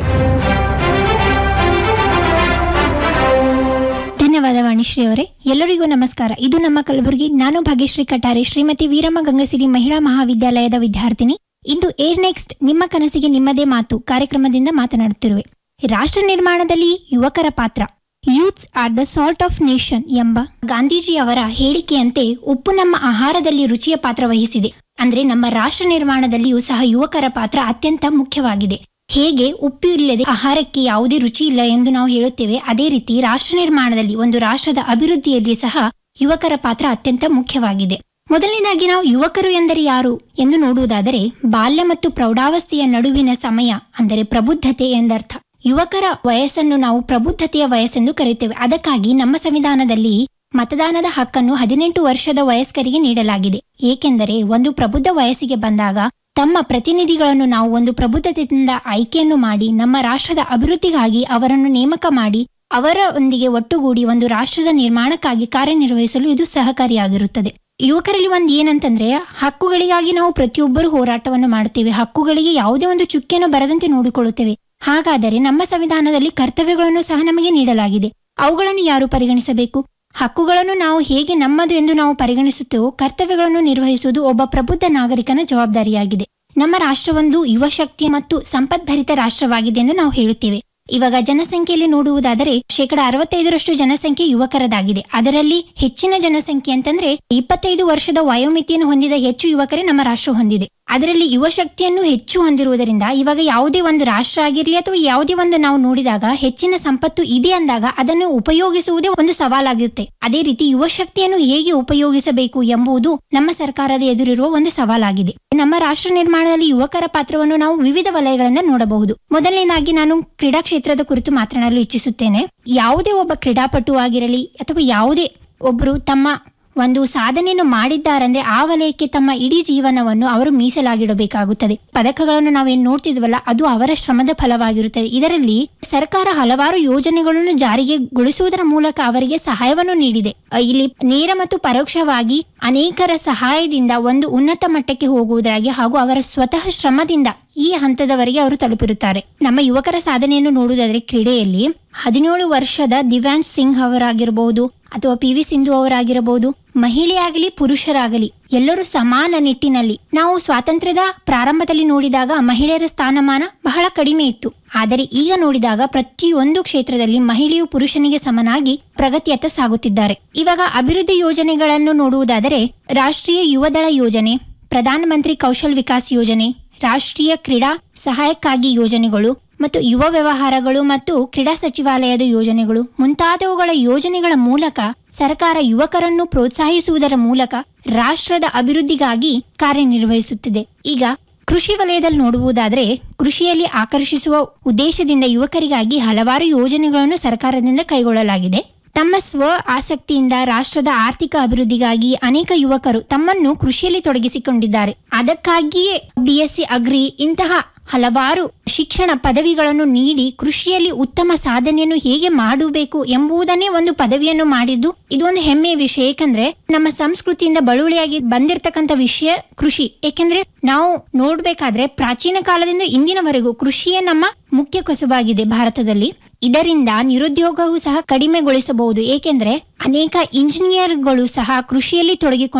ಧನ್ಯವಾದ ವಾಣಿಶ್ರೀ ಅವರೇ ಎಲ್ಲರಿಗೂ ನಮಸ್ಕಾರ ಇದು ನಮ್ಮ ಕಲಬುರಗಿ ನಾನು ಭಾಗ್ಯಶ್ರೀ ಕಟಾರೆ ಶ್ರೀಮತಿ ವೀರಮ್ಮ ಗಂಗಸಿರಿ ಮಹಿಳಾ ಮಹಾವಿದ್ಯಾಲಯದ ವಿದ್ಯಾರ್ಥಿನಿ ಇಂದು ಏರ್ ನೆಕ್ಸ್ಟ್ ನಿಮ್ಮ ಕನಸಿಗೆ ನಿಮ್ಮದೇ ಮಾತು ಕಾರ್ಯಕ್ರಮದಿಂದ ಮಾತನಾಡುತ್ತಿರುವೆ ರಾಷ್ಟ್ರ ನಿರ್ಮಾಣದಲ್ಲಿ ಯುವಕರ ಪಾತ್ರ youths are the salt of nation ಎಂಬ ಗಾಂಧೀಜಿ ಅವರ ಹೇಳಿಕೆಯಂತೆ ಉಪ್ಪು ನಮ್ಮ ಆಹಾರದಲ್ಲಿ ರುಚಿಯ ಪಾತ್ರ ವಹಿಸಿದೆ ಅಂದ್ರೆ ನಮ್ಮ ರಾಷ್ಟ್ರ ನಿರ್ಮಾಣದಲ್ಲಿಯೂ ಸಹ ಯುವಕರ ಪಾತ್ರ ಅತ್ಯಂತ ಮುಖ್ಯವಾಗಿದೆ ಹೇಗೆ ಉಪ್ಪು ಇಲ್ಲದೆ ಆಹಾರಕ್ಕೆ ಯಾವುದೇ ರುಚಿ ಇಲ್ಲ ಎಂದು ನಾವು ಹೇಳುತ್ತೇವೆ ಅದೇ ರೀತಿ ರಾಷ್ಟ್ರ ನಿರ್ಮಾಣದಲ್ಲಿ ಒಂದು ರಾಷ್ಟ್ರದ ಅಭಿವೃದ್ಧಿಯಲ್ಲಿ ಸಹ ಯುವಕರ ಪಾತ್ರ ಅತ್ಯಂತ ಮುಖ್ಯವಾಗಿದೆ ಮೊದಲನೇದಾಗಿ ನಾವು ಯುವಕರು ಎಂದರೆ ಯಾರು ಎಂದು ನೋಡುವುದಾದರೆ ಬಾಲ್ಯ ಮತ್ತು ಪ್ರೌಢಾವಸ್ಥೆಯ ನಡುವಿನ ಸಮಯ ಅಂದರೆ ಪ್ರಬುದ್ಧತೆ ಎಂದರ್ಥ ಯುವಕರ ವಯಸ್ಸನ್ನು ನಾವು ಪ್ರಬುದ್ಧತೆಯ ವಯಸ್ಸೆಂದು ಕರೆಯುತ್ತೇವೆ ಅದಕ್ಕಾಗಿ ನಮ್ಮ ಸಂವಿಧಾನದಲ್ಲಿ ಮತದಾನದ ಹಕ್ಕನ್ನು ಹದಿನೆಂಟು ವರ್ಷದ ವಯಸ್ಕರಿಗೆ ನೀಡಲಾಗಿದೆ ಏಕೆಂದರೆ ಒಂದು ಪ್ರಬುದ್ಧ ವಯಸ್ಸಿಗೆ ಬಂದಾಗ ತಮ್ಮ ಪ್ರತಿನಿಧಿಗಳನ್ನು ನಾವು ಒಂದು ಪ್ರಬುದ್ಧತೆಯಿಂದ ಆಯ್ಕೆಯನ್ನು ಮಾಡಿ ನಮ್ಮ ರಾಷ್ಟ್ರದ ಅಭಿವೃದ್ಧಿಗಾಗಿ ಅವರನ್ನು ನೇಮಕ ಮಾಡಿ ಅವರೊಂದಿಗೆ ಒಟ್ಟುಗೂಡಿ ಒಂದು ರಾಷ್ಟ್ರದ ನಿರ್ಮಾಣಕ್ಕಾಗಿ ಕಾರ್ಯನಿರ್ವಹಿಸಲು ಇದು ಸಹಕಾರಿಯಾಗಿರುತ್ತದೆ ಯುವಕರಲ್ಲಿ ಒಂದು ಏನಂತಂದ್ರೆ ಹಕ್ಕುಗಳಿಗಾಗಿ ನಾವು ಪ್ರತಿಯೊಬ್ಬರು ಹೋರಾಟವನ್ನು ಮಾಡುತ್ತೇವೆ ಹಕ್ಕುಗಳಿಗೆ ಯಾವುದೇ ಒಂದು ಚುಕ್ಕೆಯನ್ನು ಬರದಂತೆ ನೋಡಿಕೊಳ್ಳುತ್ತೇವೆ ಹಾಗಾದರೆ ನಮ್ಮ ಸಂವಿಧಾನದಲ್ಲಿ ಕರ್ತವ್ಯಗಳನ್ನು ಸಹ ನಮಗೆ ನೀಡಲಾಗಿದೆ ಅವುಗಳನ್ನು ಯಾರು ಪರಿಗಣಿಸಬೇಕು ಹಕ್ಕುಗಳನ್ನು ನಾವು ಹೇಗೆ ನಮ್ಮದು ಎಂದು ನಾವು ಪರಿಗಣಿಸುತ್ತೇವೋ ಕರ್ತವ್ಯಗಳನ್ನು ನಿರ್ವಹಿಸುವುದು ಒಬ್ಬ ಪ್ರಬುದ್ಧ ನಾಗರಿಕನ ಜವಾಬ್ದಾರಿಯಾಗಿದೆ ನಮ್ಮ ರಾಷ್ಟ್ರವೊಂದು ಯುವ ಶಕ್ತಿ ಮತ್ತು ಸಂಪದ್ಭರಿತ ರಾಷ್ಟ್ರವಾಗಿದೆ ಎಂದು ನಾವು ಹೇಳುತ್ತೇವೆ ಇವಾಗ ಜನಸಂಖ್ಯೆಯಲ್ಲಿ ನೋಡುವುದಾದರೆ ಶೇಕಡ ಅರವತ್ತೈದರಷ್ಟು ಜನಸಂಖ್ಯೆ ಯುವಕರದಾಗಿದೆ ಅದರಲ್ಲಿ ಹೆಚ್ಚಿನ ಜನಸಂಖ್ಯೆ ಅಂತಂದ್ರೆ ಇಪ್ಪತ್ತೈದು ವರ್ಷದ ವಯೋಮಿತಿಯನ್ನು ಹೊಂದಿದ ಹೆಚ್ಚು ಯುವಕರೇ ನಮ್ಮ ರಾಷ್ಟ್ರ ಹೊಂದಿದೆ ಅದರಲ್ಲಿ ಯುವ ಶಕ್ತಿಯನ್ನು ಹೆಚ್ಚು ಹೊಂದಿರುವುದರಿಂದ ಇವಾಗ ಯಾವುದೇ ಒಂದು ರಾಷ್ಟ್ರ ಆಗಿರಲಿ ಅಥವಾ ಯಾವುದೇ ಒಂದು ನಾವು ನೋಡಿದಾಗ ಹೆಚ್ಚಿನ ಸಂಪತ್ತು ಇದೆ ಅಂದಾಗ ಅದನ್ನು ಉಪಯೋಗಿಸುವುದೇ ಒಂದು ಸವಾಲಾಗಿರುತ್ತೆ ಅದೇ ರೀತಿ ಯುವ ಶಕ್ತಿಯನ್ನು ಹೇಗೆ ಉಪಯೋಗಿಸಬೇಕು ಎಂಬುದು ನಮ್ಮ ಸರ್ಕಾರದ ಎದುರಿರುವ ಒಂದು ಸವಾಲಾಗಿದೆ ನಮ್ಮ ರಾಷ್ಟ್ರ ನಿರ್ಮಾಣದಲ್ಲಿ ಯುವಕರ ಪಾತ್ರವನ್ನು ನಾವು ವಿವಿಧ ವಲಯಗಳಿಂದ ನೋಡಬಹುದು ಮೊದಲನೇದಾಗಿ ನಾನು ಕ್ರೀಡಾ ಕ್ಷೇತ್ರದ ಕುರಿತು ಮಾತನಾಡಲು ಇಚ್ಛಿಸುತ್ತೇನೆ ಯಾವುದೇ ಒಬ್ಬ ಕ್ರೀಡಾಪಟು ಆಗಿರಲಿ ಅಥವಾ ಯಾವುದೇ ಒಬ್ಬರು ತಮ್ಮ ಒಂದು ಸಾಧನೆಯನ್ನು ಮಾಡಿದ್ದಾರಂದ್ರೆ ಆ ವಲಯಕ್ಕೆ ತಮ್ಮ ಇಡೀ ಜೀವನವನ್ನು ಅವರು ಮೀಸಲಾಗಿಡಬೇಕಾಗುತ್ತದೆ ಪದಕಗಳನ್ನು ನಾವೇನ್ ನೋಡ್ತಿದ್ವಲ್ಲ ಅದು ಅವರ ಶ್ರಮದ ಫಲವಾಗಿರುತ್ತದೆ ಇದರಲ್ಲಿ ಸರ್ಕಾರ ಹಲವಾರು ಯೋಜನೆಗಳನ್ನು ಜಾರಿಗೆ ಗೊಳಿಸುವುದರ ಮೂಲಕ ಅವರಿಗೆ ಸಹಾಯವನ್ನು ನೀಡಿದೆ ಅ, ಇಲ್ಲಿ ನೇರ ಮತ್ತು ಪರೋಕ್ಷವಾಗಿ ಅನೇಕರ ಸಹಾಯದಿಂದ ಒಂದು ಉನ್ನತ ಮಟ್ಟಕ್ಕೆ ಹೋಗುವುದಾಗಿ ಹಾಗೂ ಅವರ ಸ್ವತಃ ಶ್ರಮದಿಂದ ಈ ಹಂತದವರೆಗೆ ಅವರು ತಲುಪಿರುತ್ತಾರೆ ನಮ್ಮ ಯುವಕರ ಸಾಧನೆಯನ್ನು ನೋಡುವುದಾದ್ರೆ ಕ್ರೀಡೆಯಲ್ಲಿ ಹದಿನೇಳು ವರ್ಷದ ದಿವ್ಯಾಂಶ್ ಸಿಂಗ್ ಅವರಾಗಿರಬಹುದು ಅಥವಾ ಪಿ ವಿ ಸಿಂಧು ಅವರಾಗಿರಬಹುದು ಮಹಿಳೆಯಾಗಲಿ ಪುರುಷರಾಗಲಿ ಎಲ್ಲರೂ ಸಮಾನ ನಿಟ್ಟಿನಲ್ಲಿ ನಾವು ಸ್ವಾತಂತ್ರ್ಯದ ಪ್ರಾರಂಭದಲ್ಲಿ ನೋಡಿದಾಗ ಮಹಿಳೆಯರ ಸ್ಥಾನಮಾನ ಬಹಳ ಕಡಿಮೆ ಇತ್ತು ಆದರೆ ಈಗ ನೋಡಿದಾಗ ಪ್ರತಿಯೊಂದು ಕ್ಷೇತ್ರದಲ್ಲಿ ಮಹಿಳೆಯು ಪುರುಷನಿಗೆ ಸಮನಾಗಿ ಪ್ರಗತಿಯತ್ತ ಸಾಗುತ್ತಿದ್ದಾರೆ ಇವಾಗ ಅಭಿವೃದ್ಧಿ ಯೋಜನೆಗಳನ್ನು ನೋಡುವುದಾದರೆ ರಾಷ್ಟ್ರೀಯ ಯುವದಳ ಯೋಜನೆ ಪ್ರಧಾನ ಮಂತ್ರಿ ಕೌಶಲ್ ವಿಕಾಸ್ ಯೋಜನೆ ರಾಷ್ಟ್ರೀಯ ಕ್ರೀಡಾ ಸಹಾಯಕ್ಕಾಗಿ ಯೋಜನೆಗಳು ಮತ್ತು ಯುವ ವ್ಯವಹಾರಗಳು ಮತ್ತು ಕ್ರೀಡಾ ಸಚಿವಾಲಯದ ಯೋಜನೆಗಳು ಮುಂತಾದವುಗಳ ಯೋಜನೆಗಳ ಮೂಲಕ ಸರ್ಕಾರ ಯುವಕರನ್ನು ಪ್ರೋತ್ಸಾಹಿಸುವುದರ ಮೂಲಕ ರಾಷ್ಟ್ರದ ಅಭಿವೃದ್ಧಿಗಾಗಿ ಕಾರ್ಯನಿರ್ವಹಿಸುತ್ತಿದೆ ಈಗ ಕೃಷಿ ವಲಯದಲ್ಲಿ ನೋಡುವುದಾದರೆ ಕೃಷಿಯಲ್ಲಿ ಆಕರ್ಷಿಸುವ ಉದ್ದೇಶದಿಂದ ಯುವಕರಿಗಾಗಿ ಹಲವಾರು ಯೋಜನೆಗಳನ್ನು ಸರ್ಕಾರದಿಂದ ಕೈಗೊಳ್ಳಲಾಗಿದೆ ತಮ್ಮ ಸ್ವ ಆಸಕ್ತಿಯಿಂದ ರಾಷ್ಟ್ರದ ಆರ್ಥಿಕ ಅಭಿವೃದ್ಧಿಗಾಗಿ ಅನೇಕ ಯುವಕರು ತಮ್ಮನ್ನು ಕೃಷಿಯಲ್ಲಿ ತೊಡಗಿಸಿಕೊಂಡಿದ್ದಾರೆ ಅದಕ್ಕಾಗಿಯೇ ಬಿಎಸ್ಸಿ ಅಗ್ರಿ ಇಂತಹ ಹಲವಾರು ಶಿಕ್ಷಣ ಪದವಿಗಳನ್ನು ನೀಡಿ ಕೃಷಿಯಲ್ಲಿ ಉತ್ತಮ ಸಾಧನೆಯನ್ನು ಹೇಗೆ ಮಾಡಬೇಕು ಎಂಬುದನ್ನೇ ಒಂದು ಪದವಿಯನ್ನು ಮಾಡಿದ್ದು ಇದು ಒಂದು ಹೆಮ್ಮೆಯ ವಿಷಯ ಏಕೆಂದ್ರೆ ನಮ್ಮ ಸಂಸ್ಕೃತಿಯಿಂದ ಬಳುವಳಿಯಾಗಿ ಬಂದಿರತಕ್ಕಂತ ವಿಷಯ ಕೃಷಿ ಏಕೆಂದ್ರೆ ನಾವು ನೋಡ್ಬೇಕಾದ್ರೆ ಪ್ರಾಚೀನ ಕಾಲದಿಂದ ಇಂದಿನವರೆಗೂ ಕೃಷಿಯೇ ನಮ್ಮ ಮುಖ್ಯ ಕಸುಬಾಗಿದೆ ಭಾರತದಲ್ಲಿ ಇದರಿಂದ ನಿರುದ್ಯೋಗವೂ ಸಹ ಕಡಿಮೆಗೊಳಿಸಬಹುದು ಏಕೆಂದ್ರೆ ಅನೇಕ ಇಂಜಿನಿಯರ್ಗಳು ಸಹ ಕೃಷಿಯಲ್ಲಿ ತೊಡಗಿಕೊಂಡು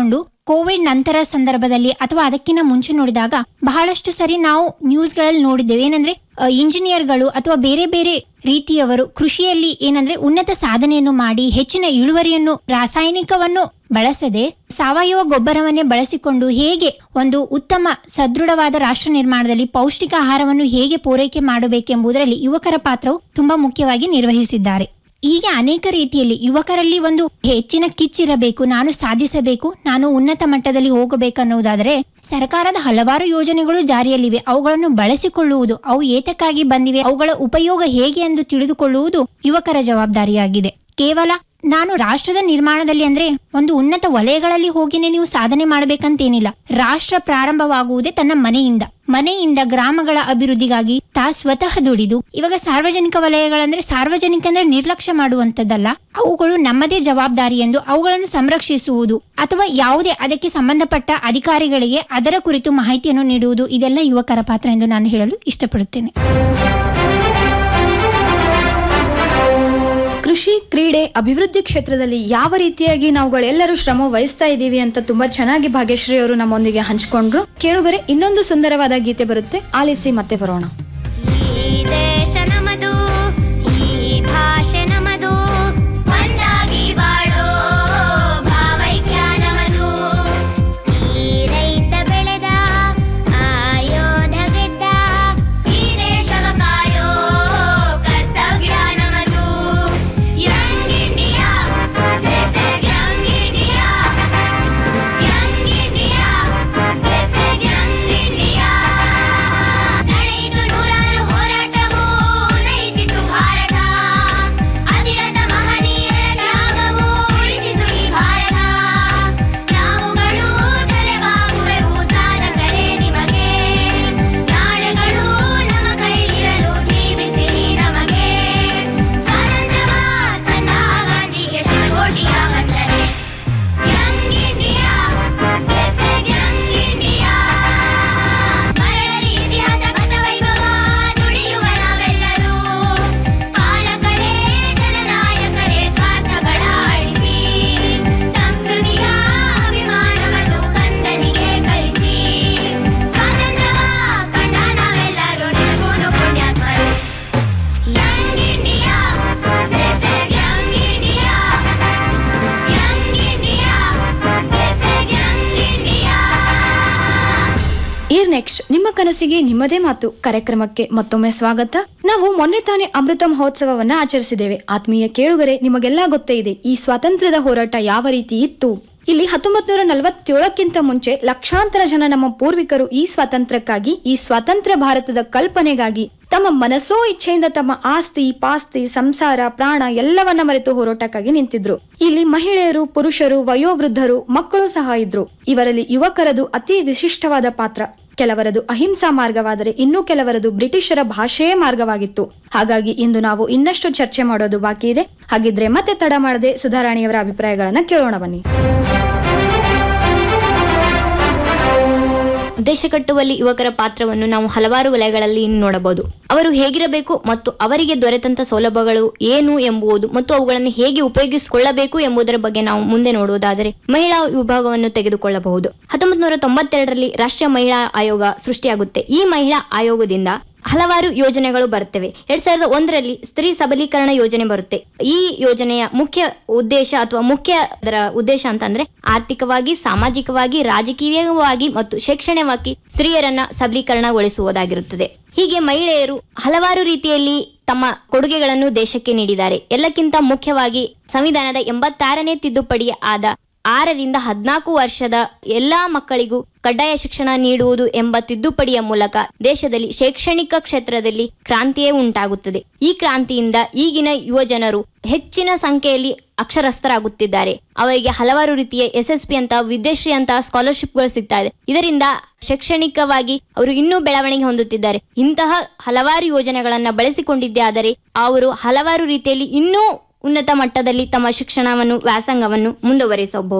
ಕೋವಿಡ್ ನಂತರ ಸಂದರ್ಭದಲ್ಲಿ ಅಥವಾ ಅದಕ್ಕಿಂತ ಮುಂಚೆ ನೋಡಿದಾಗ ಬಹಳಷ್ಟು ಸರಿ ನಾವು ನ್ಯೂಸ್ಗಳಲ್ಲಿ ನೋಡಿದ್ದೇವೆ ಏನಂದ್ರೆ ಅ, ಇಂಜಿನಿಯರ್ಗಳು ಅಥವಾ ಬೇರೆ ಬೇರೆ ರೀತಿಯವರು ಕೃಷಿಯಲ್ಲಿ ಏನಂದ್ರೆ ಉನ್ನತ ಸಾಧನೆಯನ್ನು ಮಾಡಿ ಹೆಚ್ಚಿನ ಇಳುವರಿಯನ್ನು ರಾಸಾಯನಿಕವನ್ನು ಬಳಸದೆ ಸಾವಯವ ಗೊಬ್ಬರವನ್ನೇ ಬಳಸಿಕೊಂಡು ಹೇಗೆ ಒಂದು ಉತ್ತಮ ಸದೃಢವಾದ ರಾಷ್ಟ್ರ ನಿರ್ಮಾಣದಲ್ಲಿ ಪೌಷ್ಟಿಕ ಆಹಾರವನ್ನು ಹೇಗೆ ಪೂರೈಕೆ ಮಾಡಬೇಕೆಂಬುದರಲ್ಲಿ ಯುವಕರ ಪಾತ್ರವು ತುಂಬಾ ಮುಖ್ಯವಾಗಿ ನಿರ್ವಹಿಸಿದ್ದಾರೆ ಹೀಗೆ ಅನೇಕ ರೀತಿಯಲ್ಲಿ ಯುವಕರಲ್ಲಿ ಒಂದು ಹೆಚ್ಚಿನ ಕಿಚ್ಚಿರಬೇಕು ನಾನು ಸಾಧಿಸಬೇಕು ನಾನು ಉನ್ನತ ಮಟ್ಟದಲ್ಲಿ ಹೋಗಬೇಕನ್ನುವುದಾದರೆ ಸರ್ಕಾರದ ಹಲವಾರು ಯೋಜನೆಗಳು ಜಾರಿಯಲ್ಲಿವೆ ಅವುಗಳನ್ನು ಬಳಸಿಕೊಳ್ಳುವುದು ಅವು ಏತಕ್ಕಾಗಿ ಬಂದಿವೆ ಅವುಗಳ ಉಪಯೋಗ ಹೇಗೆ ಎಂದು ತಿಳಿದುಕೊಳ್ಳುವುದು ಯುವಕರ ಜವಾಬ್ದಾರಿಯಾಗಿದೆ ಕೇವಲ ನಾನು ರಾಷ್ಟ್ರದ ನಿರ್ಮಾಣದಲ್ಲಿ ಅಂದ್ರೆ ಒಂದು ಉನ್ನತ ವಲಯಗಳಲ್ಲಿ ಹೋಗಿನೇ ನೀವು ಸಾಧನೆ ಮಾಡಬೇಕಂತೇನಿಲ್ಲ ರಾಷ್ಟ್ರ ಪ್ರಾರಂಭವಾಗುವುದೇ ತನ್ನ ಮನೆಯಿಂದ ಮನೆಯಿಂದ ಗ್ರಾಮಗಳ ಅಭಿವೃದ್ಧಿಗಾಗಿ ತಾ ಸ್ವತಃ ದುಡಿದು ಇವಾಗ ಸಾರ್ವಜನಿಕ ವಲಯಗಳಂದ್ರೆ ಸಾರ್ವಜನಿಕ ಅಂದ್ರೆ ನಿರ್ಲಕ್ಷ್ಯ ಮಾಡುವಂತದ್ದಲ್ಲ ಅವುಗಳು ನಮ್ಮದೇ ಜವಾಬ್ದಾರಿ ಎಂದು ಅವುಗಳನ್ನು ಸಂರಕ್ಷಿಸುವುದು ಅಥವಾ ಯಾವುದೇ ಅದಕ್ಕೆ ಸಂಬಂಧಪಟ್ಟ ಅಧಿಕಾರಿಗಳಿಗೆ ಅದರ ಕುರಿತು ಮಾಹಿತಿಯನ್ನು ನೀಡುವುದು ಇದೆಲ್ಲ ಯುವಕರ ಪಾತ್ರ ಎಂದು ನಾನು ಹೇಳಲು ಇಷ್ಟಪಡುತ್ತೇನೆ ಕೃಷಿ ಕ್ರೀಡೆ ಅಭಿವೃದ್ಧಿ ಕ್ಷೇತ್ರದಲ್ಲಿ ಯಾವ ರೀತಿಯಾಗಿ ನಾವುಗಳೆಲ್ಲರೂ ಶ್ರಮ ವಹಿಸ್ತಾ ಇದ್ದೀವಿ ಅಂತ ತುಂಬಾ ಚೆನ್ನಾಗಿ ಭಾಗ್ಯಶ್ರೀ ಅವರು ನಮ್ಮೊಂದಿಗೆ ಹಂಚಿಕೊಂಡ್ರು ಕೇಳುಗರೆ ಇನ್ನೊಂದು ಸುಂದರವಾದ ಗೀತೆ ಬರುತ್ತೆ ಆಲಿಸಿ ಮತ್ತೆ ಬರೋಣ ದೇಶ ನಮದು ಈ ಭಾಷೆ ನಮದು ಒಂದಾಗಿ ಬಾಳೋ ಭಾವೈಕ್ಯ ನಮದು ಈ ರೈತ ಬೆಳೆದ ಆಯೋಧ ಗೆದ್ದ ಈ ದೇಶವ ಕಾಯೋ ಕರ್ತವ್ಯ ನಮದು young India this is young India young India this is young India ನಡೆಯಿತು ನೂರಾರು ಹೋರಾಟವು ಉದಯಿಸಿತು ಭಾರತ ಅಧಿರಥ ಮಹನೀಯರ ತ್ಯಾಗವು ಉಳಿಸಿತು ಈ ಭಾರತ ನಾವುಗಳು ತಲೆಬಾಗುವೆವು ಸಾಧಕರೇ ನಿಮಗೆ ನಾಳೆಗಳು ನಮ್ಮ ಕೈಲಿರಲು ಜೀವಿಸಿರಿ ನಮಗೆ ಸ್ವಾತಂತ್ರ್ಯವ ತಂದ ಗಾಂಧಿಗೆ ಶತಕೋಟಿಯ ವಂದನೆ young India this is young India ಮರಳಲಿ ಇತಿಹಾಸ ಗತವೈಭವ ನುಡಿಯುವ ನಾವೆಲ್ಲರೂ ಪಾಲಕರೇ ಜನನಾಯಕರೇ ಸ್ವಾರ್ಥಗಳ ಅಳಿಸಿ ಸಂಸ್ಕೃತಿಯ ಅಭಿಮಾನವನ್ನು ಕಂದನಿಗೆ ಕಲಿಸಿ ಸ್ವಾತಂತ್ರ್ಯವ ಕಂಡ ನಾವೆಲ್ಲರೂ ನಿನಗೂನು ಪುಣ್ಯಾತ್ಮರು young India this is young India young India this is young India year next ನಿಮ್ಮ ಕನಸಿಗೆ ನಿಮ್ಮದೇ ಮಾತು ಕಾರ್ಯಕ್ರಮಕ್ಕೆ ಮತ್ತೊಮ್ಮೆ ಸ್ವಾಗತ ನಾವು ಮೊನ್ನೆ ತಾನೇ ಅಮೃತ ಮಹೋತ್ಸವವನ್ನ ಆಚರಿಸಿದ್ದೇವೆ ಆತ್ಮೀಯ ಕೇಳುಗರೆ ನಿಮಗೆಲ್ಲ ಗೊತ್ತೇ ಇದೆ ಈ ಸ್ವಾತಂತ್ರ್ಯದ ಹೋರಾಟ ಯಾವ ರೀತಿ ಇತ್ತು ಇಲ್ಲಿ ಹತ್ತೊಂಬತ್ ನೂರ ನಲವತ್ತೇಳಕ್ಕಿಂತ ಮುಂಚೆ ಲಕ್ಷಾಂತರ ಜನ ನಮ್ಮ ಪೂರ್ವಿಕರು ಈ ಸ್ವಾತಂತ್ರ್ಯಕ್ಕಾಗಿ ಈ ಸ್ವಾತಂತ್ರ್ಯ ಭಾರತದ ಕಲ್ಪನೆಗಾಗಿ ತಮ್ಮ ಮನಸ್ಸೋ ಇಚ್ಛೆಯಿಂದ ತಮ್ಮ ಆಸ್ತಿ ಪಾಸ್ತಿ ಸಂಸಾರ ಪ್ರಾಣ ಎಲ್ಲವನ್ನ ಮರೆತು ಹೋರಾಟಕ್ಕಾಗಿ ನಿಂತಿದ್ರು ಇಲ್ಲಿ ಮಹಿಳೆಯರು ಪುರುಷರು ವಯೋವೃದ್ಧರು ಮಕ್ಕಳು ಸಹ ಇದ್ರು ಇವರಲ್ಲಿ ಯುವಕರದು ಅತಿ ವಿಶಿಷ್ಟವಾದ ಪಾತ್ರ ಕೆಲವರದು ಅಹಿಂಸಾ ಮಾರ್ಗವಾದರೆ ಇನ್ನೂ ಕೆಲವರದು ಬ್ರಿಟಿಷರ ಭಾಷೆಯೇ ಮಾರ್ಗವಾಗಿತ್ತು ಹಾಗಾಗಿ ಇಂದು ನಾವು ಇನ್ನಷ್ಟು ಚರ್ಚೆ ಮಾಡೋದು ಬಾಕಿ ಇದೆ ಹಾಗಿದ್ರೆ ಮತ್ತೆ ತಡ ಮಾಡದೆ ಸುಧಾರಾಣಿಯವರ ಅಭಿಪ್ರಾಯಗಳನ್ನ ಕೇಳೋಣ ಬನ್ನಿ ದೇಶ ಕಟ್ಟುವಲ್ಲಿ ಯುವಕರ ಪಾತ್ರವನ್ನು ನಾವು ಹಲವಾರು ವಲಯಗಳಲ್ಲಿ ಇನ್ನು ನೋಡಬಹುದು ಅವರು ಹೇಗಿರಬೇಕು ಮತ್ತು ಅವರಿಗೆ ದೊರೆತಂತ ಸೌಲಭ್ಯಗಳು ಏನು ಎಂಬುದು ಮತ್ತು ಅವುಗಳನ್ನು ಹೇಗೆ ಉಪಯೋಗಿಸಿಕೊಳ್ಳಬೇಕು ಎಂಬುದರ ಬಗ್ಗೆ ನಾವು ಮುಂದೆ ನೋಡುವುದಾದರೆ ಮಹಿಳಾ ವಿಭಾಗವನ್ನು ತೆಗೆದುಕೊಳ್ಳಬಹುದು ಹತ್ತೊಂಬತ್ತು ನೂರ ತೊಂಬತ್ತೆರಡರಲ್ಲಿ ರಾಷ್ಟ್ರೀಯ ಮಹಿಳಾ ಆಯೋಗ ಸೃಷ್ಟಿಯಾಗುತ್ತೆ ಈ ಮಹಿಳಾ ಆಯೋಗದಿಂದ ಹಲವಾರು ಯೋಜನೆಗಳು ಬರುತ್ತವೆ ಎರಡ್ ಸಾವಿರದ ಒಂದರಲ್ಲಿ ಸ್ತ್ರೀ ಸಬಲೀಕರಣ ಯೋಜನೆ ಬರುತ್ತೆ ಈ ಯೋಜನೆಯ ಮುಖ್ಯ ಉದ್ದೇಶ ಅಥವಾ ಮುಖ್ಯ ಅದರ ಉದ್ದೇಶ ಅಂತಂದ್ರೆ ಆರ್ಥಿಕವಾಗಿ ಸಾಮಾಜಿಕವಾಗಿ ರಾಜಕೀಯವಾಗಿ ಮತ್ತು ಶೈಕ್ಷಣಿಕವಾಗಿ ಸ್ತ್ರೀಯರನ್ನ ಸಬಲೀಕರಣಗೊಳಿಸುವುದಾಗಿರುತ್ತದೆ ಹೀಗೆ ಮಹಿಳೆಯರು ಹಲವಾರು ರೀತಿಯಲ್ಲಿ ತಮ್ಮ ಕೊಡುಗೆಗಳನ್ನು ದೇಶಕ್ಕೆ ನೀಡಿದ್ದಾರೆ ಎಲ್ಲಕ್ಕಿಂತ ಮುಖ್ಯವಾಗಿ ಸಂವಿಧಾನದ ಎಂಬತ್ತಾರನೇ ತಿದ್ದುಪಡಿ ಆದ ಆರರಿಂದ ಹದಿನಾಲ್ಕು ವರ್ಷದ ಎಲ್ಲಾ ಮಕ್ಕಳಿಗೂ ಕಡ್ಡಾಯ ಶಿಕ್ಷಣ ನೀಡುವುದು ಎಂಬ ತಿದ್ದುಪಡಿಯ ಮೂಲಕ ದೇಶದಲ್ಲಿ ಶೈಕ್ಷಣಿಕ ಕ್ಷೇತ್ರದಲ್ಲಿ ಕ್ರಾಂತಿಯೇ ಉಂಟಾಗುತ್ತದೆ ಈ ಕ್ರಾಂತಿಯಿಂದ ಈಗಿನ ಯುವ ಜನರು ಹೆಚ್ಚಿನ ಸಂಖ್ಯೆಯಲ್ಲಿ ಅಕ್ಷರಸ್ಥರಾಗುತ್ತಿದ್ದಾರೆ ಅವರಿಗೆ ಹಲವಾರು ರೀತಿಯ ಎಸ್ ಎಸ್ ಪಿ ಅಂತ ವಿದ್ಯಾಶ್ರೀ ಅಂತ ಸ್ಕಾಲರ್ಶಿಪ್ಗಳು ಸಿಗ್ತಾ ಇದೆ ಇದರಿಂದ ಶೈಕ್ಷಣಿಕವಾಗಿ ಅವರು ಇನ್ನೂ ಬೆಳವಣಿಗೆ ಹೊಂದುತ್ತಿದ್ದಾರೆ ಇಂತಹ ಹಲವಾರು ಯೋಜನೆಗಳನ್ನ ಬಳಸಿಕೊಂಡಿದ್ದೇ ಆದರೆ ಅವರು ಹಲವಾರು ರೀತಿಯಲ್ಲಿ ಇನ್ನೂ ಉನ್ನತ ಮಟ್ಟದಲ್ಲಿ ತಮ್ಮ ಶಿಕ್ಷಣವನ್ನು ವ್ಯಾಸಂಗವನ್ನು ಮುಂದುವರಿಸಬಹುದು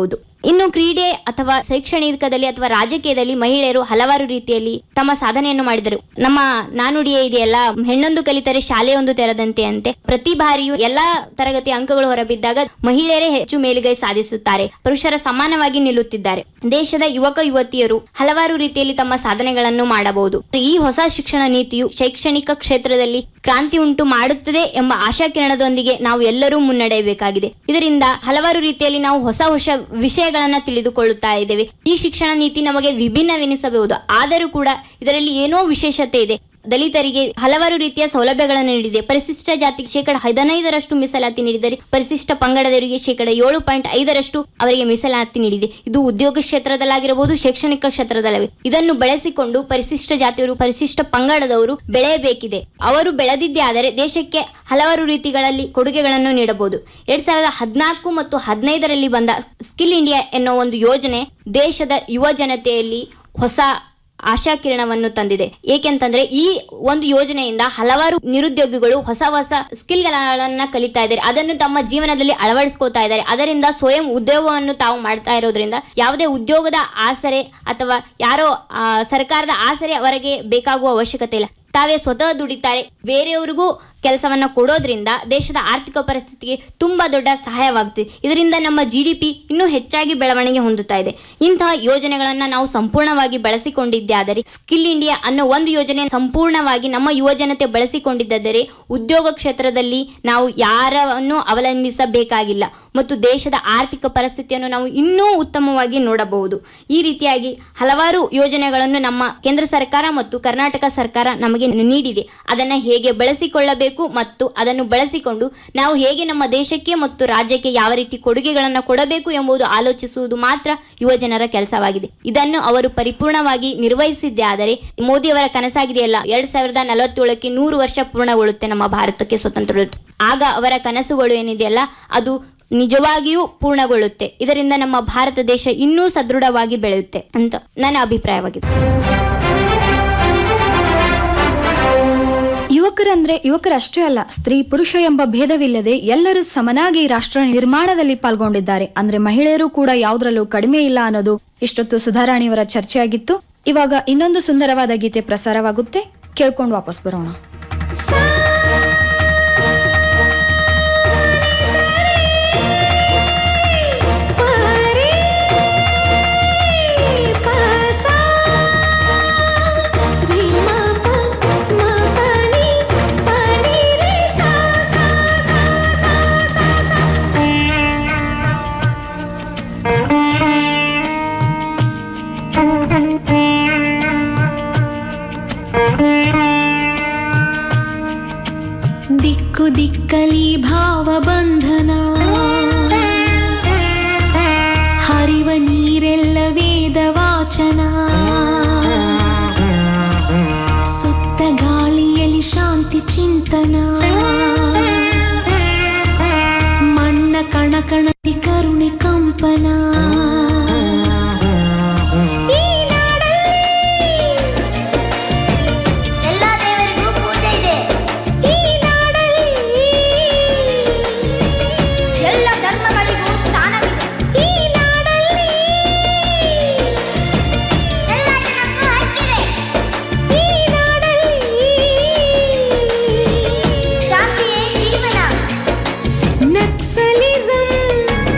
ಇನ್ನು ಕ್ರೀಡೆ ಅಥವಾ ಶೈಕ್ಷಣಿಕದಲ್ಲಿ ಅಥವಾ ರಾಜಕೀಯದಲ್ಲಿ ಮಹಿಳೆಯರು ಹಲವಾರು ರೀತಿಯಲ್ಲಿ ತಮ್ಮ ಸಾಧನೆಯನ್ನು ಮಾಡಿದರು ನಮ್ಮ ನಾನುಡಿಯೇ ಇದೆಯಲ್ಲ ಹೆಣ್ಣೊಂದು ಕಲಿತರೆ ಶಾಲೆಯೊಂದು ತೆರೆದಂತೆ ಅಂತೆ ಪ್ರತಿ ಬಾರಿಯೂ ಎಲ್ಲಾ ತರಗತಿ ಅಂಕಗಳು ಹೊರಬಿದ್ದಾಗ ಮಹಿಳೆಯರೇ ಹೆಚ್ಚು ಮೇಲುಗೈ ಸಾಧಿಸುತ್ತಾರೆ ಪುರುಷರ ಸಮಾನವಾಗಿ ನಿಲ್ಲುತ್ತಿದ್ದಾರೆ ದೇಶದ ಯುವಕ ಯುವತಿಯರು ಹಲವಾರು ರೀತಿಯಲ್ಲಿ ತಮ್ಮ ಸಾಧನೆಗಳನ್ನು ಮಾಡಬಹುದು ಈ ಹೊಸ ಶಿಕ್ಷಣ ನೀತಿಯು ಶೈಕ್ಷಣಿಕ ಕ್ಷೇತ್ರದಲ್ಲಿ ಕ್ರಾಂತಿ ಉಂಟು ಮಾಡುತ್ತದೆ ಎಂಬ ಆಶಾಕಿರಣದೊಂದಿಗೆ ನಾವು ಎಲ್ಲರೂ ಮುನ್ನಡೆಯಬೇಕಾಗಿದೆ ಇದರಿಂದ ಹಲವಾರು ರೀತಿಯಲ್ಲಿ ನಾವು ಹೊಸ ಹೊಸ ವಿಷಯಗಳನ್ನ ತಿಳಿದುಕೊಳ್ಳುತ್ತಾ ಇದ್ದೇವೆ ಈ ಶಿಕ್ಷಣ ನೀತಿ ನಮಗೆ ವಿಭಿನ್ನವೆನಿಸಬಹುದು ಆದರೂ ಕೂಡ ಇದರಲ್ಲಿ ಏನೋ ವಿಶೇಷತೆ ಇದೆ ದಲಿತರಿಗೆ ಹಲವಾರು ರೀತಿಯ ಸೌಲಭ್ಯಗಳನ್ನು ನೀಡಿದೆ ಪರಿಶಿಷ್ಟ ಜಾತಿಗೆ ಶೇಕಡ ಹದಿನೈದರಷ್ಟು ಮೀಸಲಾತಿ ನೀಡಿದರೆ ಪರಿಶಿಷ್ಟ ಪಂಗಡದವರಿಗೆ ಶೇಕಡ ಏಳು ಪಾಯಿಂಟ್ ಐದರಷ್ಟು ಅವರಿಗೆ ಮೀಸಲಾತಿ ನೀಡಿದೆ ಇದು ಉದ್ಯೋಗ ಕ್ಷೇತ್ರದಲ್ಲಾಗಿರಬಹುದು ಶೈಕ್ಷಣಿಕ ಕ್ಷೇತ್ರದಲ್ಲಿ ಇದನ್ನು ಬಳಸಿಕೊಂಡು ಪರಿಶಿಷ್ಟ ಜಾತಿಯವರು ಪರಿಶಿಷ್ಟ ಪಂಗಡದವರು ಬೆಳೆಯಬೇಕಿದೆ ಅವರು ಬೆಳೆದಿದ್ದೇ ಆದರೆ ದೇಶಕ್ಕೆ ಹಲವಾರು ರೀತಿಗಳಲ್ಲಿ ಕೊಡುಗೆಗಳನ್ನು ನೀಡಬಹುದು ಎರಡ್ ಸಾವಿರದ ಹದಿನಾಲ್ಕು ಮತ್ತು ಹದಿನೈದರಲ್ಲಿ ಬಂದ ಸ್ಕಿಲ್ ಇಂಡಿಯಾ ಎನ್ನುವ ಒಂದು ಯೋಜನೆ ದೇಶದ ಯುವ ಜನತೆಯಲ್ಲಿ ಹೊಸ ಆಶಾಕಿರಣವನ್ನು ತಂದಿದೆ ಏಕೆಂತಂದ್ರೆ ಈ ಒಂದು ಯೋಜನೆಯಿಂದ ಹಲವಾರು ನಿರುದ್ಯೋಗಿಗಳು ಹೊಸ ಹೊಸ ಸ್ಕಿಲ್ಗಳನ್ನ ಕಲಿತಾ ಇದ್ದಾರೆ ಅದನ್ನು ತಮ್ಮ ಜೀವನದಲ್ಲಿ ಅಳವಡಿಸ್ಕೋತಾ ಇದ್ದಾರೆ ಅದರಿಂದ ಸ್ವಯಂ ಉದ್ಯೋಗವನ್ನು ತಾವು ಮಾಡ್ತಾ ಇರೋದ್ರಿಂದ ಯಾವುದೇ ಉದ್ಯೋಗದ ಆಸರೆ ಅಥವಾ ಯಾರೋ ಆ, ಸರ್ಕಾರದ ಆಸರೆ ಅವರಿಗೆ ಬೇಕಾಗುವ ಅವಶ್ಯಕತೆ ಇಲ್ಲ ತಾವೇ ಸ್ವತಃ ದುಡಿತಾರೆ ಬೇರೆಯವರಿಗೂ ಕೆಲಸವನ್ನ ಕೊಡೋದ್ರಿಂದ ದೇಶದ ಆರ್ಥಿಕ ಪರಿಸ್ಥಿತಿಗೆ ತುಂಬಾ ದೊಡ್ಡ ಸಹಾಯವಾಗ್ತಿದೆ ಇದರಿಂದ ನಮ್ಮ ಜಿ ಡಿ ಪಿ ಇನ್ನೂ ಹೆಚ್ಚಾಗಿ ಬೆಳವಣಿಗೆ ಹೊಂದುತ್ತಾ ಇದೆ ಇಂತಹ ಯೋಜನೆಗಳನ್ನ ನಾವು ಸಂಪೂರ್ಣವಾಗಿ ಬಳಸಿಕೊಂಡಿದ್ದೇ ಆದರೆ ಸ್ಕಿಲ್ ಇಂಡಿಯಾ ಅನ್ನೋ ಒಂದು ಯೋಜನೆ ಸಂಪೂರ್ಣವಾಗಿ ನಮ್ಮ ಯುವ ಜನತೆ ಬಳಸಿಕೊಂಡಿದ್ದರೆ ಉದ್ಯೋಗ ಕ್ಷೇತ್ರದಲ್ಲಿ ನಾವು ಯಾರನ್ನು ಅವಲಂಬಿಸಬೇಕಾಗಿಲ್ಲ ಮತ್ತು ದೇಶದ ಆರ್ಥಿಕ ಪರಿಸ್ಥಿತಿಯನ್ನು ನಾವು ಇನ್ನೂ ಉತ್ತಮವಾಗಿ ನೋಡಬಹುದು ಈ ರೀತಿಯಾಗಿ ಹಲವಾರು ಯೋಜನೆಗಳನ್ನು ನಮ್ಮ ಕೇಂದ್ರ ಸರ್ಕಾರ ಮತ್ತು ಕರ್ನಾಟಕ ಸರ್ಕಾರ ನಮಗೆ ನೀಡಿದೆ ಅದನ್ನ ಹೇಗೆ ಬಳಸಿಕೊಳ್ಳಬೇಕು ಮತ್ತು ಅದನ್ನು ಬಳಸಿಕೊಂಡು ನಾವು ಹೇಗೆ ನಮ್ಮ ದೇಶಕ್ಕೆ ಮತ್ತು ರಾಜ್ಯಕ್ಕೆ ಯಾವ ರೀತಿ ಕೊಡುಗೆಗಳನ್ನು ಕೊಡಬೇಕು ಎಂಬುದು ಆಲೋಚಿಸುವುದು ಮಾತ್ರ ಯುವ ಜನರ ಕೆಲಸವಾಗಿದೆ ಇದನ್ನು ಅವರು ಪರಿಪೂರ್ಣವಾಗಿ ನಿರ್ವಹಿಸಿದ್ದೇ ಆದರೆ ಮೋದಿಯವರ ಕನಸಾಗಿದೆಯಲ್ಲ ಎರಡ್ ಸಾವಿರದ ನಲವತ್ತೇಳಕ್ಕೆ ನೂರು ವರ್ಷ ಪೂರ್ಣಗೊಳ್ಳುತ್ತೆ ನಮ್ಮ ಭಾರತಕ್ಕೆ ಸ್ವತಂತ್ರ ಆಗ ಅವರ ಕನಸುಗಳು ಏನಿದೆಯಲ್ಲ ಅದು ನಿಜವಾಗಿಯೂ ಪೂರ್ಣಗೊಳ್ಳುತ್ತೆ ಇದರಿಂದ ನಮ್ಮ ಭಾರತ ದೇಶ ಇನ್ನೂ ಸದೃಢವಾಗಿ ಬೆಳೆಯುತ್ತೆ ಅಂತ ನನ್ನ ಅಭಿಪ್ರಾಯವಾಗಿದೆ ಯುವಕರಂದ್ರೆ ಯುವಕರಷ್ಟೇ ಅಲ್ಲ ಸ್ತ್ರೀ ಪುರುಷ ಎಂಬ ಭೇದವಿಲ್ಲದೆ ಎಲ್ಲರೂ ಸಮನಾಗಿ ರಾಷ್ಟ್ರ ನಿರ್ಮಾಣದಲ್ಲಿ ಪಾಲ್ಗೊಂಡಿದ್ದಾರೆ ಅಂದ್ರೆ ಮಹಿಳೆಯರು ಕೂಡ ಯಾವುದ್ರಲ್ಲೂ ಕಡಿಮೆ ಇಲ್ಲ ಅನ್ನೋದು ಇಷ್ಟೊತ್ತು ಸುಧಾರಾಣಿಯವರ ಚರ್ಚೆಯಾಗಿತ್ತು ಇವಾಗ ಇನ್ನೊಂದು ಸುಂದರವಾದ ಗೀತೆ ಪ್ರಸಾರವಾಗುತ್ತೆ ಕೇಳ್ಕೊಂಡು ವಾಪಸ್ ಬರೋಣ ದಿಕ್ಕು ದಿಕ್ಕಲಿ ಭಾವಬಂಧನ ಹರಿವ ನೀರೆಲ್ಲ ವೇದ ವಾಚನ ಸುತ್ತ ಗಾಳಿಯಲ್ಲಿ ಶಾಂತಿ ಚಿಂತನ ಮಣ್ಣ ಕಣ ಕಣದಿ ಕರುಣೆ ಕಂಪನ ಈ ಎಲ್ಲ ದೇವರಿಗೂ ಪೂಜೆ ಇದೆ ಎಲ್ಲ ಧರ್ಮಗಳಿಗೂ ಸ್ಥಾನವಿದೆ ಎಲ್ಲ ಜನಕ್ಕೂ ಹಕ್ಕಿದೆ ಶಾಂತಿಯೇ ಜೀವನ ನಕ್ಸಲಿಸಂ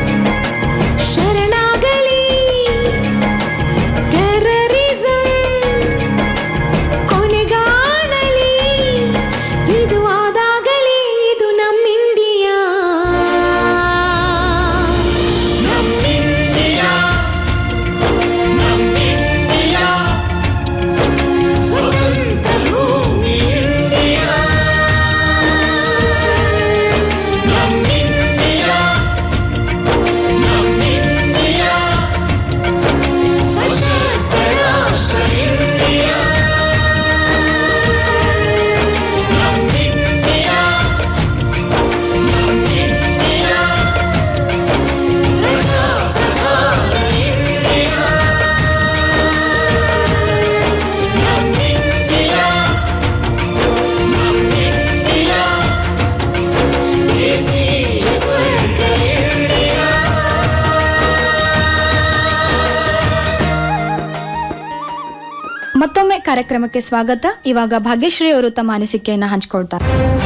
ಮತ್ತೊಮ್ಮೆ ಕಾರ್ಯಕ್ರಮಕ್ಕೆ ಸ್ವಾಗತ ಇವಾಗ ಭಾಗ್ಯಶ್ರೀ ಅವರು ತಮ್ಮ ಅನಿಸಿಕೆಯನ್ನ ಹಂಚಿಕೊಳ್ತಾರೆ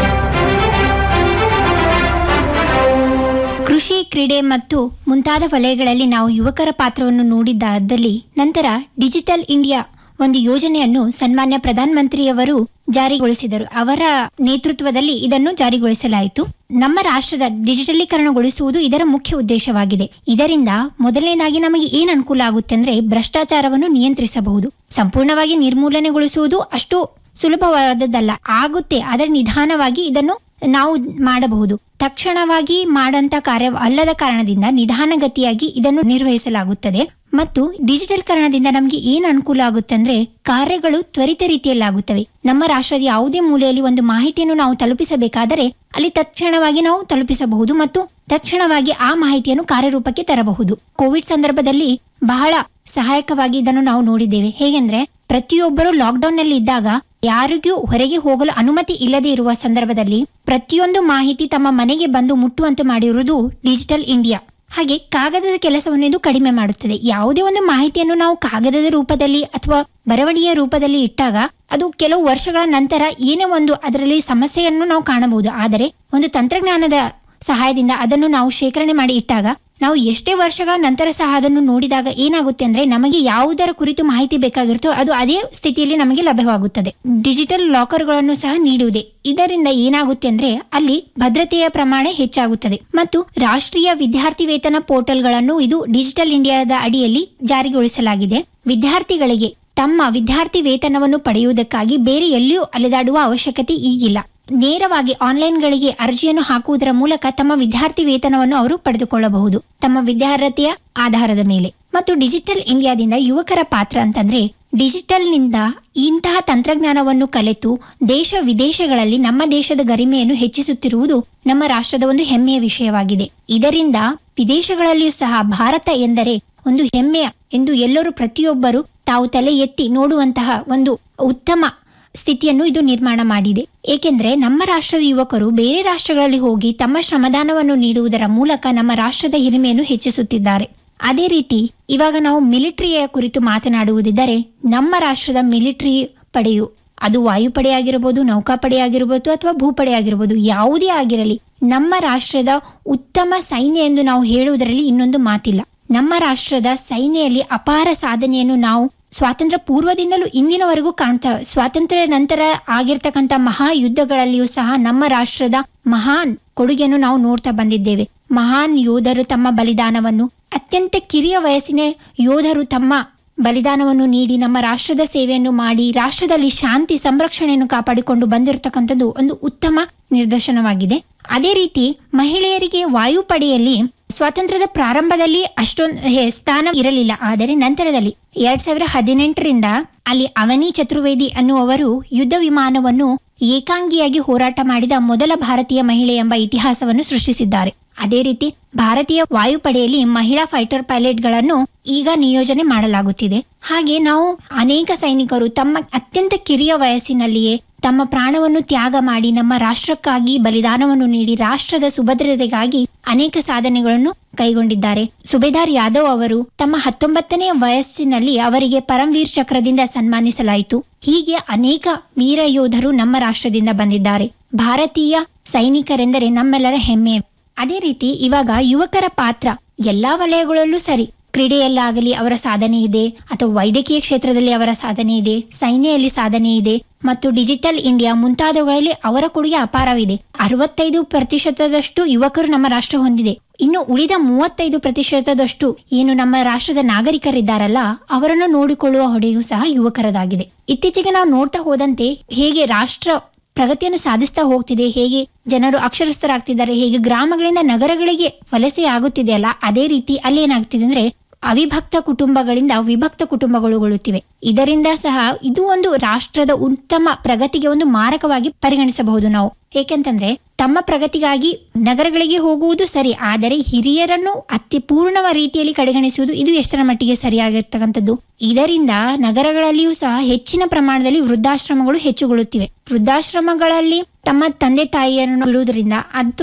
ಕೃಷಿ ಕ್ರೀಡೆ ಮತ್ತು ಮುಂತಾದ ವಲಯಗಳಲ್ಲಿ ನಾವು ಯುವಕರ ಪಾತ್ರವನ್ನು ನೋಡಿದ್ದಾದಲ್ಲಿ ನಂತರ ಡಿಜಿಟಲ್ ಇಂಡಿಯಾ ಒಂದು ಯೋಜನೆಯನ್ನು ಸನ್ಮಾನ್ಯ ಪ್ರಧಾನಮಂತ್ರಿಯವರು ಜಾರಿಗೊಳಿಸಿದರು ಅವರ ನೇತೃತ್ವದಲ್ಲಿ ಇದನ್ನು ಜಾರಿಗೊಳಿಸಲಾಯಿತು ನಮ್ಮ ರಾಷ್ಟ್ರದ ಡಿಜಿಟಲೀಕರಣಗೊಳಿಸುವುದು ಇದರ ಮುಖ್ಯ ಉದ್ದೇಶವಾಗಿದೆ ಇದರಿಂದ ಮೊದಲನೇದಾಗಿ ನಮಗೆ ಏನ್ ಅನುಕೂಲ ಆಗುತ್ತೆ ಅಂದ್ರೆ ಭ್ರಷ್ಟಾಚಾರವನ್ನು ನಿಯಂತ್ರಿಸಬಹುದು ಸಂಪೂರ್ಣವಾಗಿ ನಿರ್ಮೂಲನೆಗೊಳಿಸುವುದು ಅಷ್ಟು ಸುಲಭವಾದದ್ದಲ್ಲ ಆಗುತ್ತೆ ಆದರೆ ನಿಧಾನವಾಗಿ ಇದನ್ನು ನಾವು ಮಾಡಬಹುದು ತಕ್ಷಣವಾಗಿ ಮಾಡಂತ ಕಾರ್ಯ ಅಲ್ಲದ ಕಾರಣದಿಂದ ನಿಧಾನಗತಿಯಾಗಿ ಇದನ್ನು ನಿರ್ವಹಿಸಲಾಗುತ್ತದೆ ಮತ್ತು ಡಿಜಿಟಲ್ ಕಾರಣದಿಂದ ನಮಗೆ ಏನು ಅನುಕೂಲ ಆಗುತ್ತೆ ಅಂದ್ರೆ ಕಾರ್ಯಗಳು ತ್ವರಿತ ರೀತಿಯಲ್ಲಿ ಆಗುತ್ತವೆ ನಮ್ಮ ರಾಷ್ಟ್ರದ ಯಾವುದೇ ಮೂಲೆಯಲ್ಲಿ ಒಂದು ಮಾಹಿತಿಯನ್ನು ನಾವು ತಲುಪಿಸಬೇಕಾದರೆ ಅಲ್ಲಿ ತಕ್ಷಣವಾಗಿ ನಾವು ತಲುಪಿಸಬಹುದು ಮತ್ತು ತಕ್ಷಣವಾಗಿ ಆ ಮಾಹಿತಿಯನ್ನು ಕಾರ್ಯರೂಪಕ್ಕೆ ತರಬಹುದು ಕೋವಿಡ್ ಸಂದರ್ಭದಲ್ಲಿ ಬಹಳ ಸಹಾಯಕವಾಗಿ ಇದನ್ನು ನಾವು ನೋಡಿದ್ದೇವೆ ಹೇಗೆಂದ್ರೆ ಪ್ರತಿಯೊಬ್ಬರು ಲಾಕ್ಡೌನ್ ನಲ್ಲಿ ಇದ್ದಾಗ ಯಾರಿಗೂ ಹೊರಗೆ ಹೋಗಲು ಅನುಮತಿ ಇಲ್ಲದೆ ಇರುವ ಸಂದರ್ಭದಲ್ಲಿ ಪ್ರತಿಯೊಂದು ಮಾಹಿತಿ ತಮ್ಮ ಮನೆಗೆ ಬಂದು ಮುಟ್ಟುವಂತೆ ಮಾಡಿರುವುದು ಡಿಜಿಟಲ್ ಇಂಡಿಯಾ ಹಾಗೆ ಕಾಗದದ ಕೆಲಸವನ್ನು ಇದು ಕಡಿಮೆ ಮಾಡುತ್ತದೆ ಯಾವುದೇ ಒಂದು ಮಾಹಿತಿಯನ್ನು ನಾವು ಕಾಗದದ ರೂಪದಲ್ಲಿ ಅಥವಾ ಬರವಣಿಗೆಯ ರೂಪದಲ್ಲಿ ಇಟ್ಟಾಗ ಅದು ಕೆಲವು ವರ್ಷಗಳ ನಂತರ ಏನೇ ಒಂದು ಅದರಲ್ಲಿ ಸಮಸ್ಯೆಯನ್ನು ನಾವು ಕಾಣಬಹುದು ಆದರೆ ಒಂದು ತಂತ್ರಜ್ಞಾನದ ಸಹಾಯದಿಂದ ಅದನ್ನು ನಾವು ಶೇಖರಣೆ ಮಾಡಿ ಇಟ್ಟಾಗ ನಾವು ಎಷ್ಟೇ ವರ್ಷಗಳ ನಂತರ ಸಹ ಅದನ್ನು ನೋಡಿದಾಗ ಏನಾಗುತ್ತೆ ಅಂದ್ರೆ ನಮಗೆ ಯಾವುದರ ಕುರಿತು ಮಾಹಿತಿ ಬೇಕಾಗಿರುತ್ತೋ ಅದು ಅದೇ ಸ್ಥಿತಿಯಲ್ಲಿ ನಮಗೆ ಲಭ್ಯವಾಗುತ್ತದೆ ಡಿಜಿಟಲ್ ಲಾಕರ್ಗಳನ್ನು ಸಹ ನೀಡುವುದೇ ಇದರಿಂದ ಏನಾಗುತ್ತೆ ಅಂದ್ರೆ ಅಲ್ಲಿ ಭದ್ರತೆಯ ಪ್ರಮಾಣ ಹೆಚ್ಚಾಗುತ್ತದೆ ಮತ್ತು ರಾಷ್ಟ್ರೀಯ ವಿದ್ಯಾರ್ಥಿ ವೇತನ ಪೋರ್ಟಲ್ಗಳನ್ನು ಇದು ಡಿಜಿಟಲ್ ಇಂಡಿಯಾದ ಅಡಿಯಲ್ಲಿ ಜಾರಿಗೊಳಿಸಲಾಗಿದೆ ವಿದ್ಯಾರ್ಥಿಗಳಿಗೆ ತಮ್ಮ ವಿದ್ಯಾರ್ಥಿ ವೇತನವನ್ನು ಪಡೆಯುವುದಕ್ಕಾಗಿ ಬೇರೆ ಎಲ್ಲಿಯೂ ಅಲೆದಾಡುವ ಅವಶ್ಯಕತೆ ಈಗಿಲ್ಲ ನೇರವಾಗಿ ಆನ್ಲೈನ್ಗಳಿಗೆ ಅರ್ಜಿಯನ್ನು ಹಾಕುವುದರ ಮೂಲಕ ತಮ್ಮ ವಿದ್ಯಾರ್ಥಿ ವೇತನವನ್ನು ಅವರು ಪಡೆದುಕೊಳ್ಳಬಹುದು ತಮ್ಮ ವಿದ್ಯಾರ್ಹತೆಯ ಆಧಾರದ ಮೇಲೆ ಮತ್ತು ಡಿಜಿಟಲ್ ಇಂಡಿಯಾದಿಂದ ಯುವಕರ ಪಾತ್ರ ಅಂತಂದ್ರೆ ಡಿಜಿಟಲ್ನಿಂದ ಇಂತಹ ತಂತ್ರಜ್ಞಾನವನ್ನು ಕಲಿತು ದೇಶ ವಿದೇಶಗಳಲ್ಲಿ ನಮ್ಮ ದೇಶದ ಗರಿಮೆಯನ್ನು ಹೆಚ್ಚಿಸುತ್ತಿರುವುದು ನಮ್ಮ ರಾಷ್ಟ್ರದ ಒಂದು ಹೆಮ್ಮೆಯ ವಿಷಯವಾಗಿದೆ ಇದರಿಂದ ವಿದೇಶಗಳಲ್ಲಿಯೂ ಸಹ ಭಾರತ ಎಂದರೆ ಒಂದು ಹೆಮ್ಮೆಯ ಎಂದು ಎಲ್ಲರೂ ಪ್ರತಿಯೊಬ್ಬರು ತಾವು ತಲೆ ಎತ್ತಿ ನೋಡುವಂತಹ ಒಂದು ಉತ್ತಮ ಸ್ಥಿತಿಯನ್ನು ಇದು ನಿರ್ಮಾಣ ಮಾಡಿದೆ ಏಕೆಂದ್ರೆ ನಮ್ಮ ರಾಷ್ಟ್ರದ ಯುವಕರು ಬೇರೆ ರಾಷ್ಟ್ರಗಳಲ್ಲಿ ಹೋಗಿ ತಮ್ಮ ಶ್ರಮದಾನವನ್ನು ನೀಡುವುದರ ಮೂಲಕ ನಮ್ಮ ರಾಷ್ಟ್ರದ ಹಿರಿಮೆಯನ್ನು ಹೆಚ್ಚಿಸುತ್ತಿದ್ದಾರೆ ಅದೇ ರೀತಿ ಇವಾಗ ನಾವು ಮಿಲಿಟರಿಯ ಕುರಿತು ಮಾತನಾಡುವುದಿದ್ದರೆ ನಮ್ಮ ರಾಷ್ಟ್ರದ ಮಿಲಿಟರಿ ಪಡೆಯು ಅದು ವಾಯುಪಡೆ ಆಗಿರಬಹುದು ನೌಕಾಪಡೆ ಆಗಿರಬಹುದು ಅಥವಾ ಭೂಪಡೆ ಆಗಿರಬಹುದು ಯಾವುದೇ ಆಗಿರಲಿ ನಮ್ಮ ರಾಷ್ಟ್ರದ ಉತ್ತಮ ಸೈನ್ಯ ಎಂದು ನಾವು ಹೇಳುವುದರಲ್ಲಿ ಇನ್ನೊಂದು ಮಾತಿಲ್ಲ ನಮ್ಮ ರಾಷ್ಟ್ರದ ಸೈನ್ಯದಲ್ಲಿ ಅಪಾರ ಸಾಧನೆಯನ್ನು ನಾವು ಸ್ವಾತಂತ್ರ್ಯ ಪೂರ್ವದಿಂದಲೂ ಇಂದಿನವರೆಗೂ ಕಾಣ್ತಾ ಸ್ವಾತಂತ್ರ್ಯ ನಂತರ ಆಗಿರ್ತಕ್ಕಂಥ ಮಹಾ ಯುದ್ಧಗಳಲ್ಲಿಯೂ ಸಹ ನಮ್ಮ ರಾಷ್ಟ್ರದ ಮಹಾನ್ ಕೊಡುಗೆಯನ್ನು ನಾವು ನೋಡ್ತಾ ಬಂದಿದ್ದೇವೆ ಮಹಾನ್ ಯೋಧರು ತಮ್ಮ ಬಲಿದಾನವನ್ನು ಅತ್ಯಂತ ಕಿರಿಯ ವಯಸ್ಸಿನ ಯೋಧರು ತಮ್ಮ ಬಲಿದಾನವನ್ನು ನೀಡಿ ನಮ್ಮ ರಾಷ್ಟ್ರದ ಸೇವೆಯನ್ನು ಮಾಡಿ ರಾಷ್ಟ್ರದಲ್ಲಿ ಶಾಂತಿ ಸಂರಕ್ಷಣೆಯನ್ನು ಕಾಪಾಡಿಕೊಂಡು ಬಂದಿರತಕ್ಕಂಥದ್ದು ಒಂದು ಉತ್ತಮ ನಿದರ್ಶನವಾಗಿದೆ ಅದೇ ರೀತಿ ಮಹಿಳೆಯರಿಗೆ ವಾಯುಪಡೆಯಲ್ಲಿ ಸ್ವಾತಂತ್ರ್ಯದ ಪ್ರಾರಂಭದಲ್ಲಿ ಅಷ್ಟೊಂದು ಹೆ- ಸ್ಥಾನ ಇರಲಿಲ್ಲ ಆದರೆ ನಂತರದಲ್ಲಿ ಎರಡ್ ಸಾವಿರ ಹದಿನೆಂಟರಿಂದ ಅಲ್ಲಿ ಅವನಿ ಚತುರ್ವೇದಿ ಅನ್ನುವವರು ಯುದ್ಧ ವಿಮಾನವನ್ನು ಏಕಾಂಗಿಯಾಗಿ ಹೋರಾಟ ಮಾಡಿದ ಮೊದಲ ಭಾರತೀಯ ಮಹಿಳೆ ಎಂಬ ಇತಿಹಾಸವನ್ನು ಸೃಷ್ಟಿಸಿದ್ದಾರೆ ಅದೇ ರೀತಿ ಭಾರತೀಯ ವಾಯುಪಡೆಯಲ್ಲಿ ಮಹಿಳಾ ಫೈಟರ್ ಪೈಲಟ್ಗಳನ್ನು ಈಗ ನಿಯೋಜನೆ ಮಾಡಲಾಗುತ್ತಿದೆ ಹಾಗೆ ನಾವು ಅನೇಕ ಸೈನಿಕರು ತಮ್ಮ ಅತ್ಯಂತ ಕಿರಿಯ ವಯಸ್ಸಿನಲ್ಲಿಯೇ ತಮ್ಮ ಪ್ರಾಣವನ್ನು ತ್ಯಾಗ ಮಾಡಿ ನಮ್ಮ ರಾಷ್ಟ್ರಕ್ಕಾಗಿ ಬಲಿದಾನವನ್ನು ನೀಡಿ ರಾಷ್ಟ್ರದ ಸುಭದ್ರತೆಗಾಗಿ ಅನೇಕ ಸಾಧನೆಗಳನ್ನು ಕೈಗೊಂಡಿದ್ದಾರೆ ಸುಬೇದಾರ್ ಯಾದವ್ ಅವರು ತಮ್ಮ ಹತ್ತೊಂಬತ್ತನೇ ವಯಸ್ಸಿನಲ್ಲಿ ಅವರಿಗೆ ಪರಮವೀರ್ ಚಕ್ರದಿಂದ ಸನ್ಮಾನಿಸಲಾಯಿತು ಹೀಗೆ ಅನೇಕ ವೀರ ಯೋಧರು ನಮ್ಮ ರಾಷ್ಟ್ರದಿಂದ ಬಂದಿದ್ದಾರೆ ಭಾರತೀಯ ಸೈನಿಕರೆಂದರೆ ನಮ್ಮೆಲ್ಲರ ಹೆಮ್ಮೆ ಅದೇ ರೀತಿ ಇವಾಗ ಯುವಕರ ಪಾತ್ರ ಎಲ್ಲಾ ವಲಯಗಳಲ್ಲೂ ಸರಿ ಕ್ರೀಡೆಯಲ್ಲಾಗಲಿ ಅವರ ಸಾಧನೆ ಇದೆ ಅಥವಾ ವೈದ್ಯಕೀಯ ಕ್ಷೇತ್ರದಲ್ಲಿ ಅವರ ಸಾಧನೆ ಇದೆ ಸೈನ್ಯದಲ್ಲಿ ಸಾಧನೆ ಇದೆ ಮತ್ತು ಡಿಜಿಟಲ್ ಇಂಡಿಯಾ ಮುಂತಾದವುಗಳಲ್ಲಿ ಅವರ ಕೊಡುಗೆ ಅಪಾರವಿದೆ ಅರವತ್ತೈದು ಪ್ರತಿಶತದಷ್ಟು ಯುವಕರು ನಮ್ಮ ರಾಷ್ಟ್ರ ಹೊಂದಿದೆ ಇನ್ನು ಉಳಿದ ಮೂವತ್ತೈದು ಪ್ರತಿಶತದಷ್ಟು ಏನು ನಮ್ಮ ರಾಷ್ಟ್ರದ ನಾಗರಿಕರಿದ್ದಾರಲ್ಲ ಅವರನ್ನು ನೋಡಿಕೊಳ್ಳುವ ಹೊಣೆಯೂ ಸಹ ಯುವಕರದಾಗಿದೆ ಇತ್ತೀಚೆಗೆ ನಾವು ನೋಡ್ತಾ ಹೋದಂತೆ ಹೇಗೆ ರಾಷ್ಟ್ರ ಪ್ರಗತಿಯನ್ನು ಸಾಧಿಸ್ತಾ ಹೋಗ್ತಿದೆ ಹೇಗೆ ಜನರು ಅಕ್ಷರಸ್ಥರಾಗ್ತಿದ್ದಾರೆ ಹೇಗೆ ಗ್ರಾಮಗಳಿಂದ ನಗರಗಳಿಗೆ ವಲಸೆ ಆಗುತ್ತಿದೆಯಲ್ಲ ಅದೇ ರೀತಿ ಅಲ್ಲಿ ಏನಾಗ್ತಿದೆ ಅಂದ್ರೆ ಅವಿಭಕ್ತ ಕುಟುಂಬಗಳಿಂದ ವಿಭಕ್ತ ಕುಟುಂಬಗಳುಗೊಳ್ಳುತ್ತಿವೆ ಇದರಿಂದ ಸಹ ಇದು ಒಂದು ರಾಷ್ಟ್ರದ ಉತ್ತಮ ಪ್ರಗತಿಗೆ ಒಂದು ಮಾರಕವಾಗಿ ಪರಿಗಣಿಸಬಹುದು ನಾವು ಏಕೆಂತಂದ್ರೆ ತಮ್ಮ ಪ್ರಗತಿಗಾಗಿ ನಗರಗಳಿಗೆ ಹೋಗುವುದು ಸರಿ ಆದರೆ ಹಿರಿಯರನ್ನು ಅತಿ ಪೂರ್ಣವ ರೀತಿಯಲ್ಲಿ ಕಡೆಗಣಿಸುವುದು ಇದು ಎಷ್ಟರ ಮಟ್ಟಿಗೆ ಸರಿಯಾಗಿರ್ತಕ್ಕಂಥದ್ದು ಇದರಿಂದ ನಗರಗಳಲ್ಲಿಯೂ ಸಹ ಹೆಚ್ಚಿನ ಪ್ರಮಾಣದಲ್ಲಿ ವೃದ್ಧಾಶ್ರಮಗಳು ಹೆಚ್ಚುಗೊಳ್ಳುತ್ತಿವೆ ವೃದ್ಧಾಶ್ರಮಗಳಲ್ಲಿ ತಮ್ಮ ತಂದೆ ತಾಯಿಯನ್ನು ಬಿಡುವುದರಿಂದ ಅಥವಾ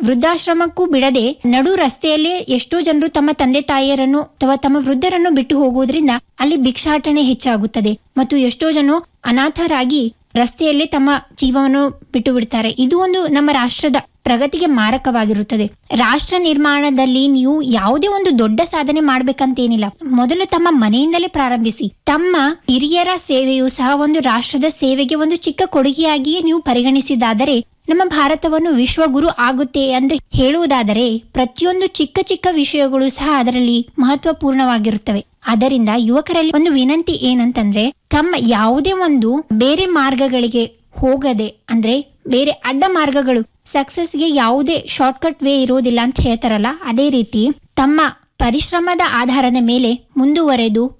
ವೃದ್ಧಾಶ್ರಮಕ್ಕೂ ಬಿಡದೆ ನಡು ರಸ್ತೆಯಲ್ಲೇ ಎಷ್ಟೋ ಜನರು ತಮ್ಮ ತಂದೆ ತಾಯಿಯರನ್ನು ಅಥವಾ ತಮ್ಮ ವೃದ್ಧರನ್ನು ಬಿಟ್ಟು ಹೋಗುವುದರಿಂದ ಅಲ್ಲಿ ಭಿಕ್ಷಾಟನೆ ಹೆಚ್ಚಾಗುತ್ತದೆ ಮತ್ತು ಎಷ್ಟೋ ಜನ ಅನಾಥರಾಗಿ ರಸ್ತೆಯಲ್ಲೇ ತಮ್ಮ ಜೀವವನ್ನು ಬಿಟ್ಟು ಬಿಡ್ತಾರೆ ಇದು ಒಂದು ನಮ್ಮ ರಾಷ್ಟ್ರದ ಪ್ರಗತಿಗೆ ಮಾರಕವಾಗಿರುತ್ತದೆ ರಾಷ್ಟ್ರ ನಿರ್ಮಾಣದಲ್ಲಿ ನೀವು ಯಾವುದೇ ಒಂದು ದೊಡ್ಡ ಸಾಧನೆ ಮಾಡ್ಬೇಕಂತೇನಿಲ್ಲ ಮೊದಲು ತಮ್ಮ ಮನೆಯಿಂದಲೇ ಪ್ರಾರಂಭಿಸಿ ತಮ್ಮ ಹಿರಿಯರ ಸೇವೆಯು ಸಹ ಒಂದು ರಾಷ್ಟ್ರದ ಸೇವೆಗೆ ಒಂದು ಚಿಕ್ಕ ಕೊಡುಗೆಯಾಗಿಯೇ ನೀವು ಪರಿಗಣಿಸಿದಾದರೆ ನಮ್ಮ ಭಾರತವನ್ನು ವಿಶ್ವಗುರು ಆಗುತ್ತೆ ಎಂದು ಹೇಳುವುದಾದರೆ ಪ್ರತಿಯೊಂದು ಚಿಕ್ಕ ಚಿಕ್ಕ ವಿಷಯಗಳು ಸಹ ಅದರಲ್ಲಿ ಮಹತ್ವಪೂರ್ಣವಾಗಿರುತ್ತವೆ ಆದ್ದರಿಂದ ಯುವಕರಲ್ಲಿ ಒಂದು ವಿನಂತಿ ಏನಂತಂದ್ರೆ ತಮ್ಮ ಯಾವುದೇ ಒಂದು ಬೇರೆ ಮಾರ್ಗಗಳಿಗೆ ಹೋಗದೆ ಅಂದ್ರೆ ಬೇರೆ ಅಡ್ಡ ಮಾರ್ಗಗಳು ಸಕ್ಸಸ್ಗೆ ಯಾವುದೇ ಶಾರ್ಟ್ಕಟ್ ವೇ ಇರೋದಿಲ್ಲ ಅಂತ ಹೇಳ್ತಾರಲ್ಲ ಅದೇ ರೀತಿ ತಮ್ಮ ಪರಿಶ್ರಮದ ಆಧಾರದ ಮೇಲೆ ಮುಂದುವರೆದು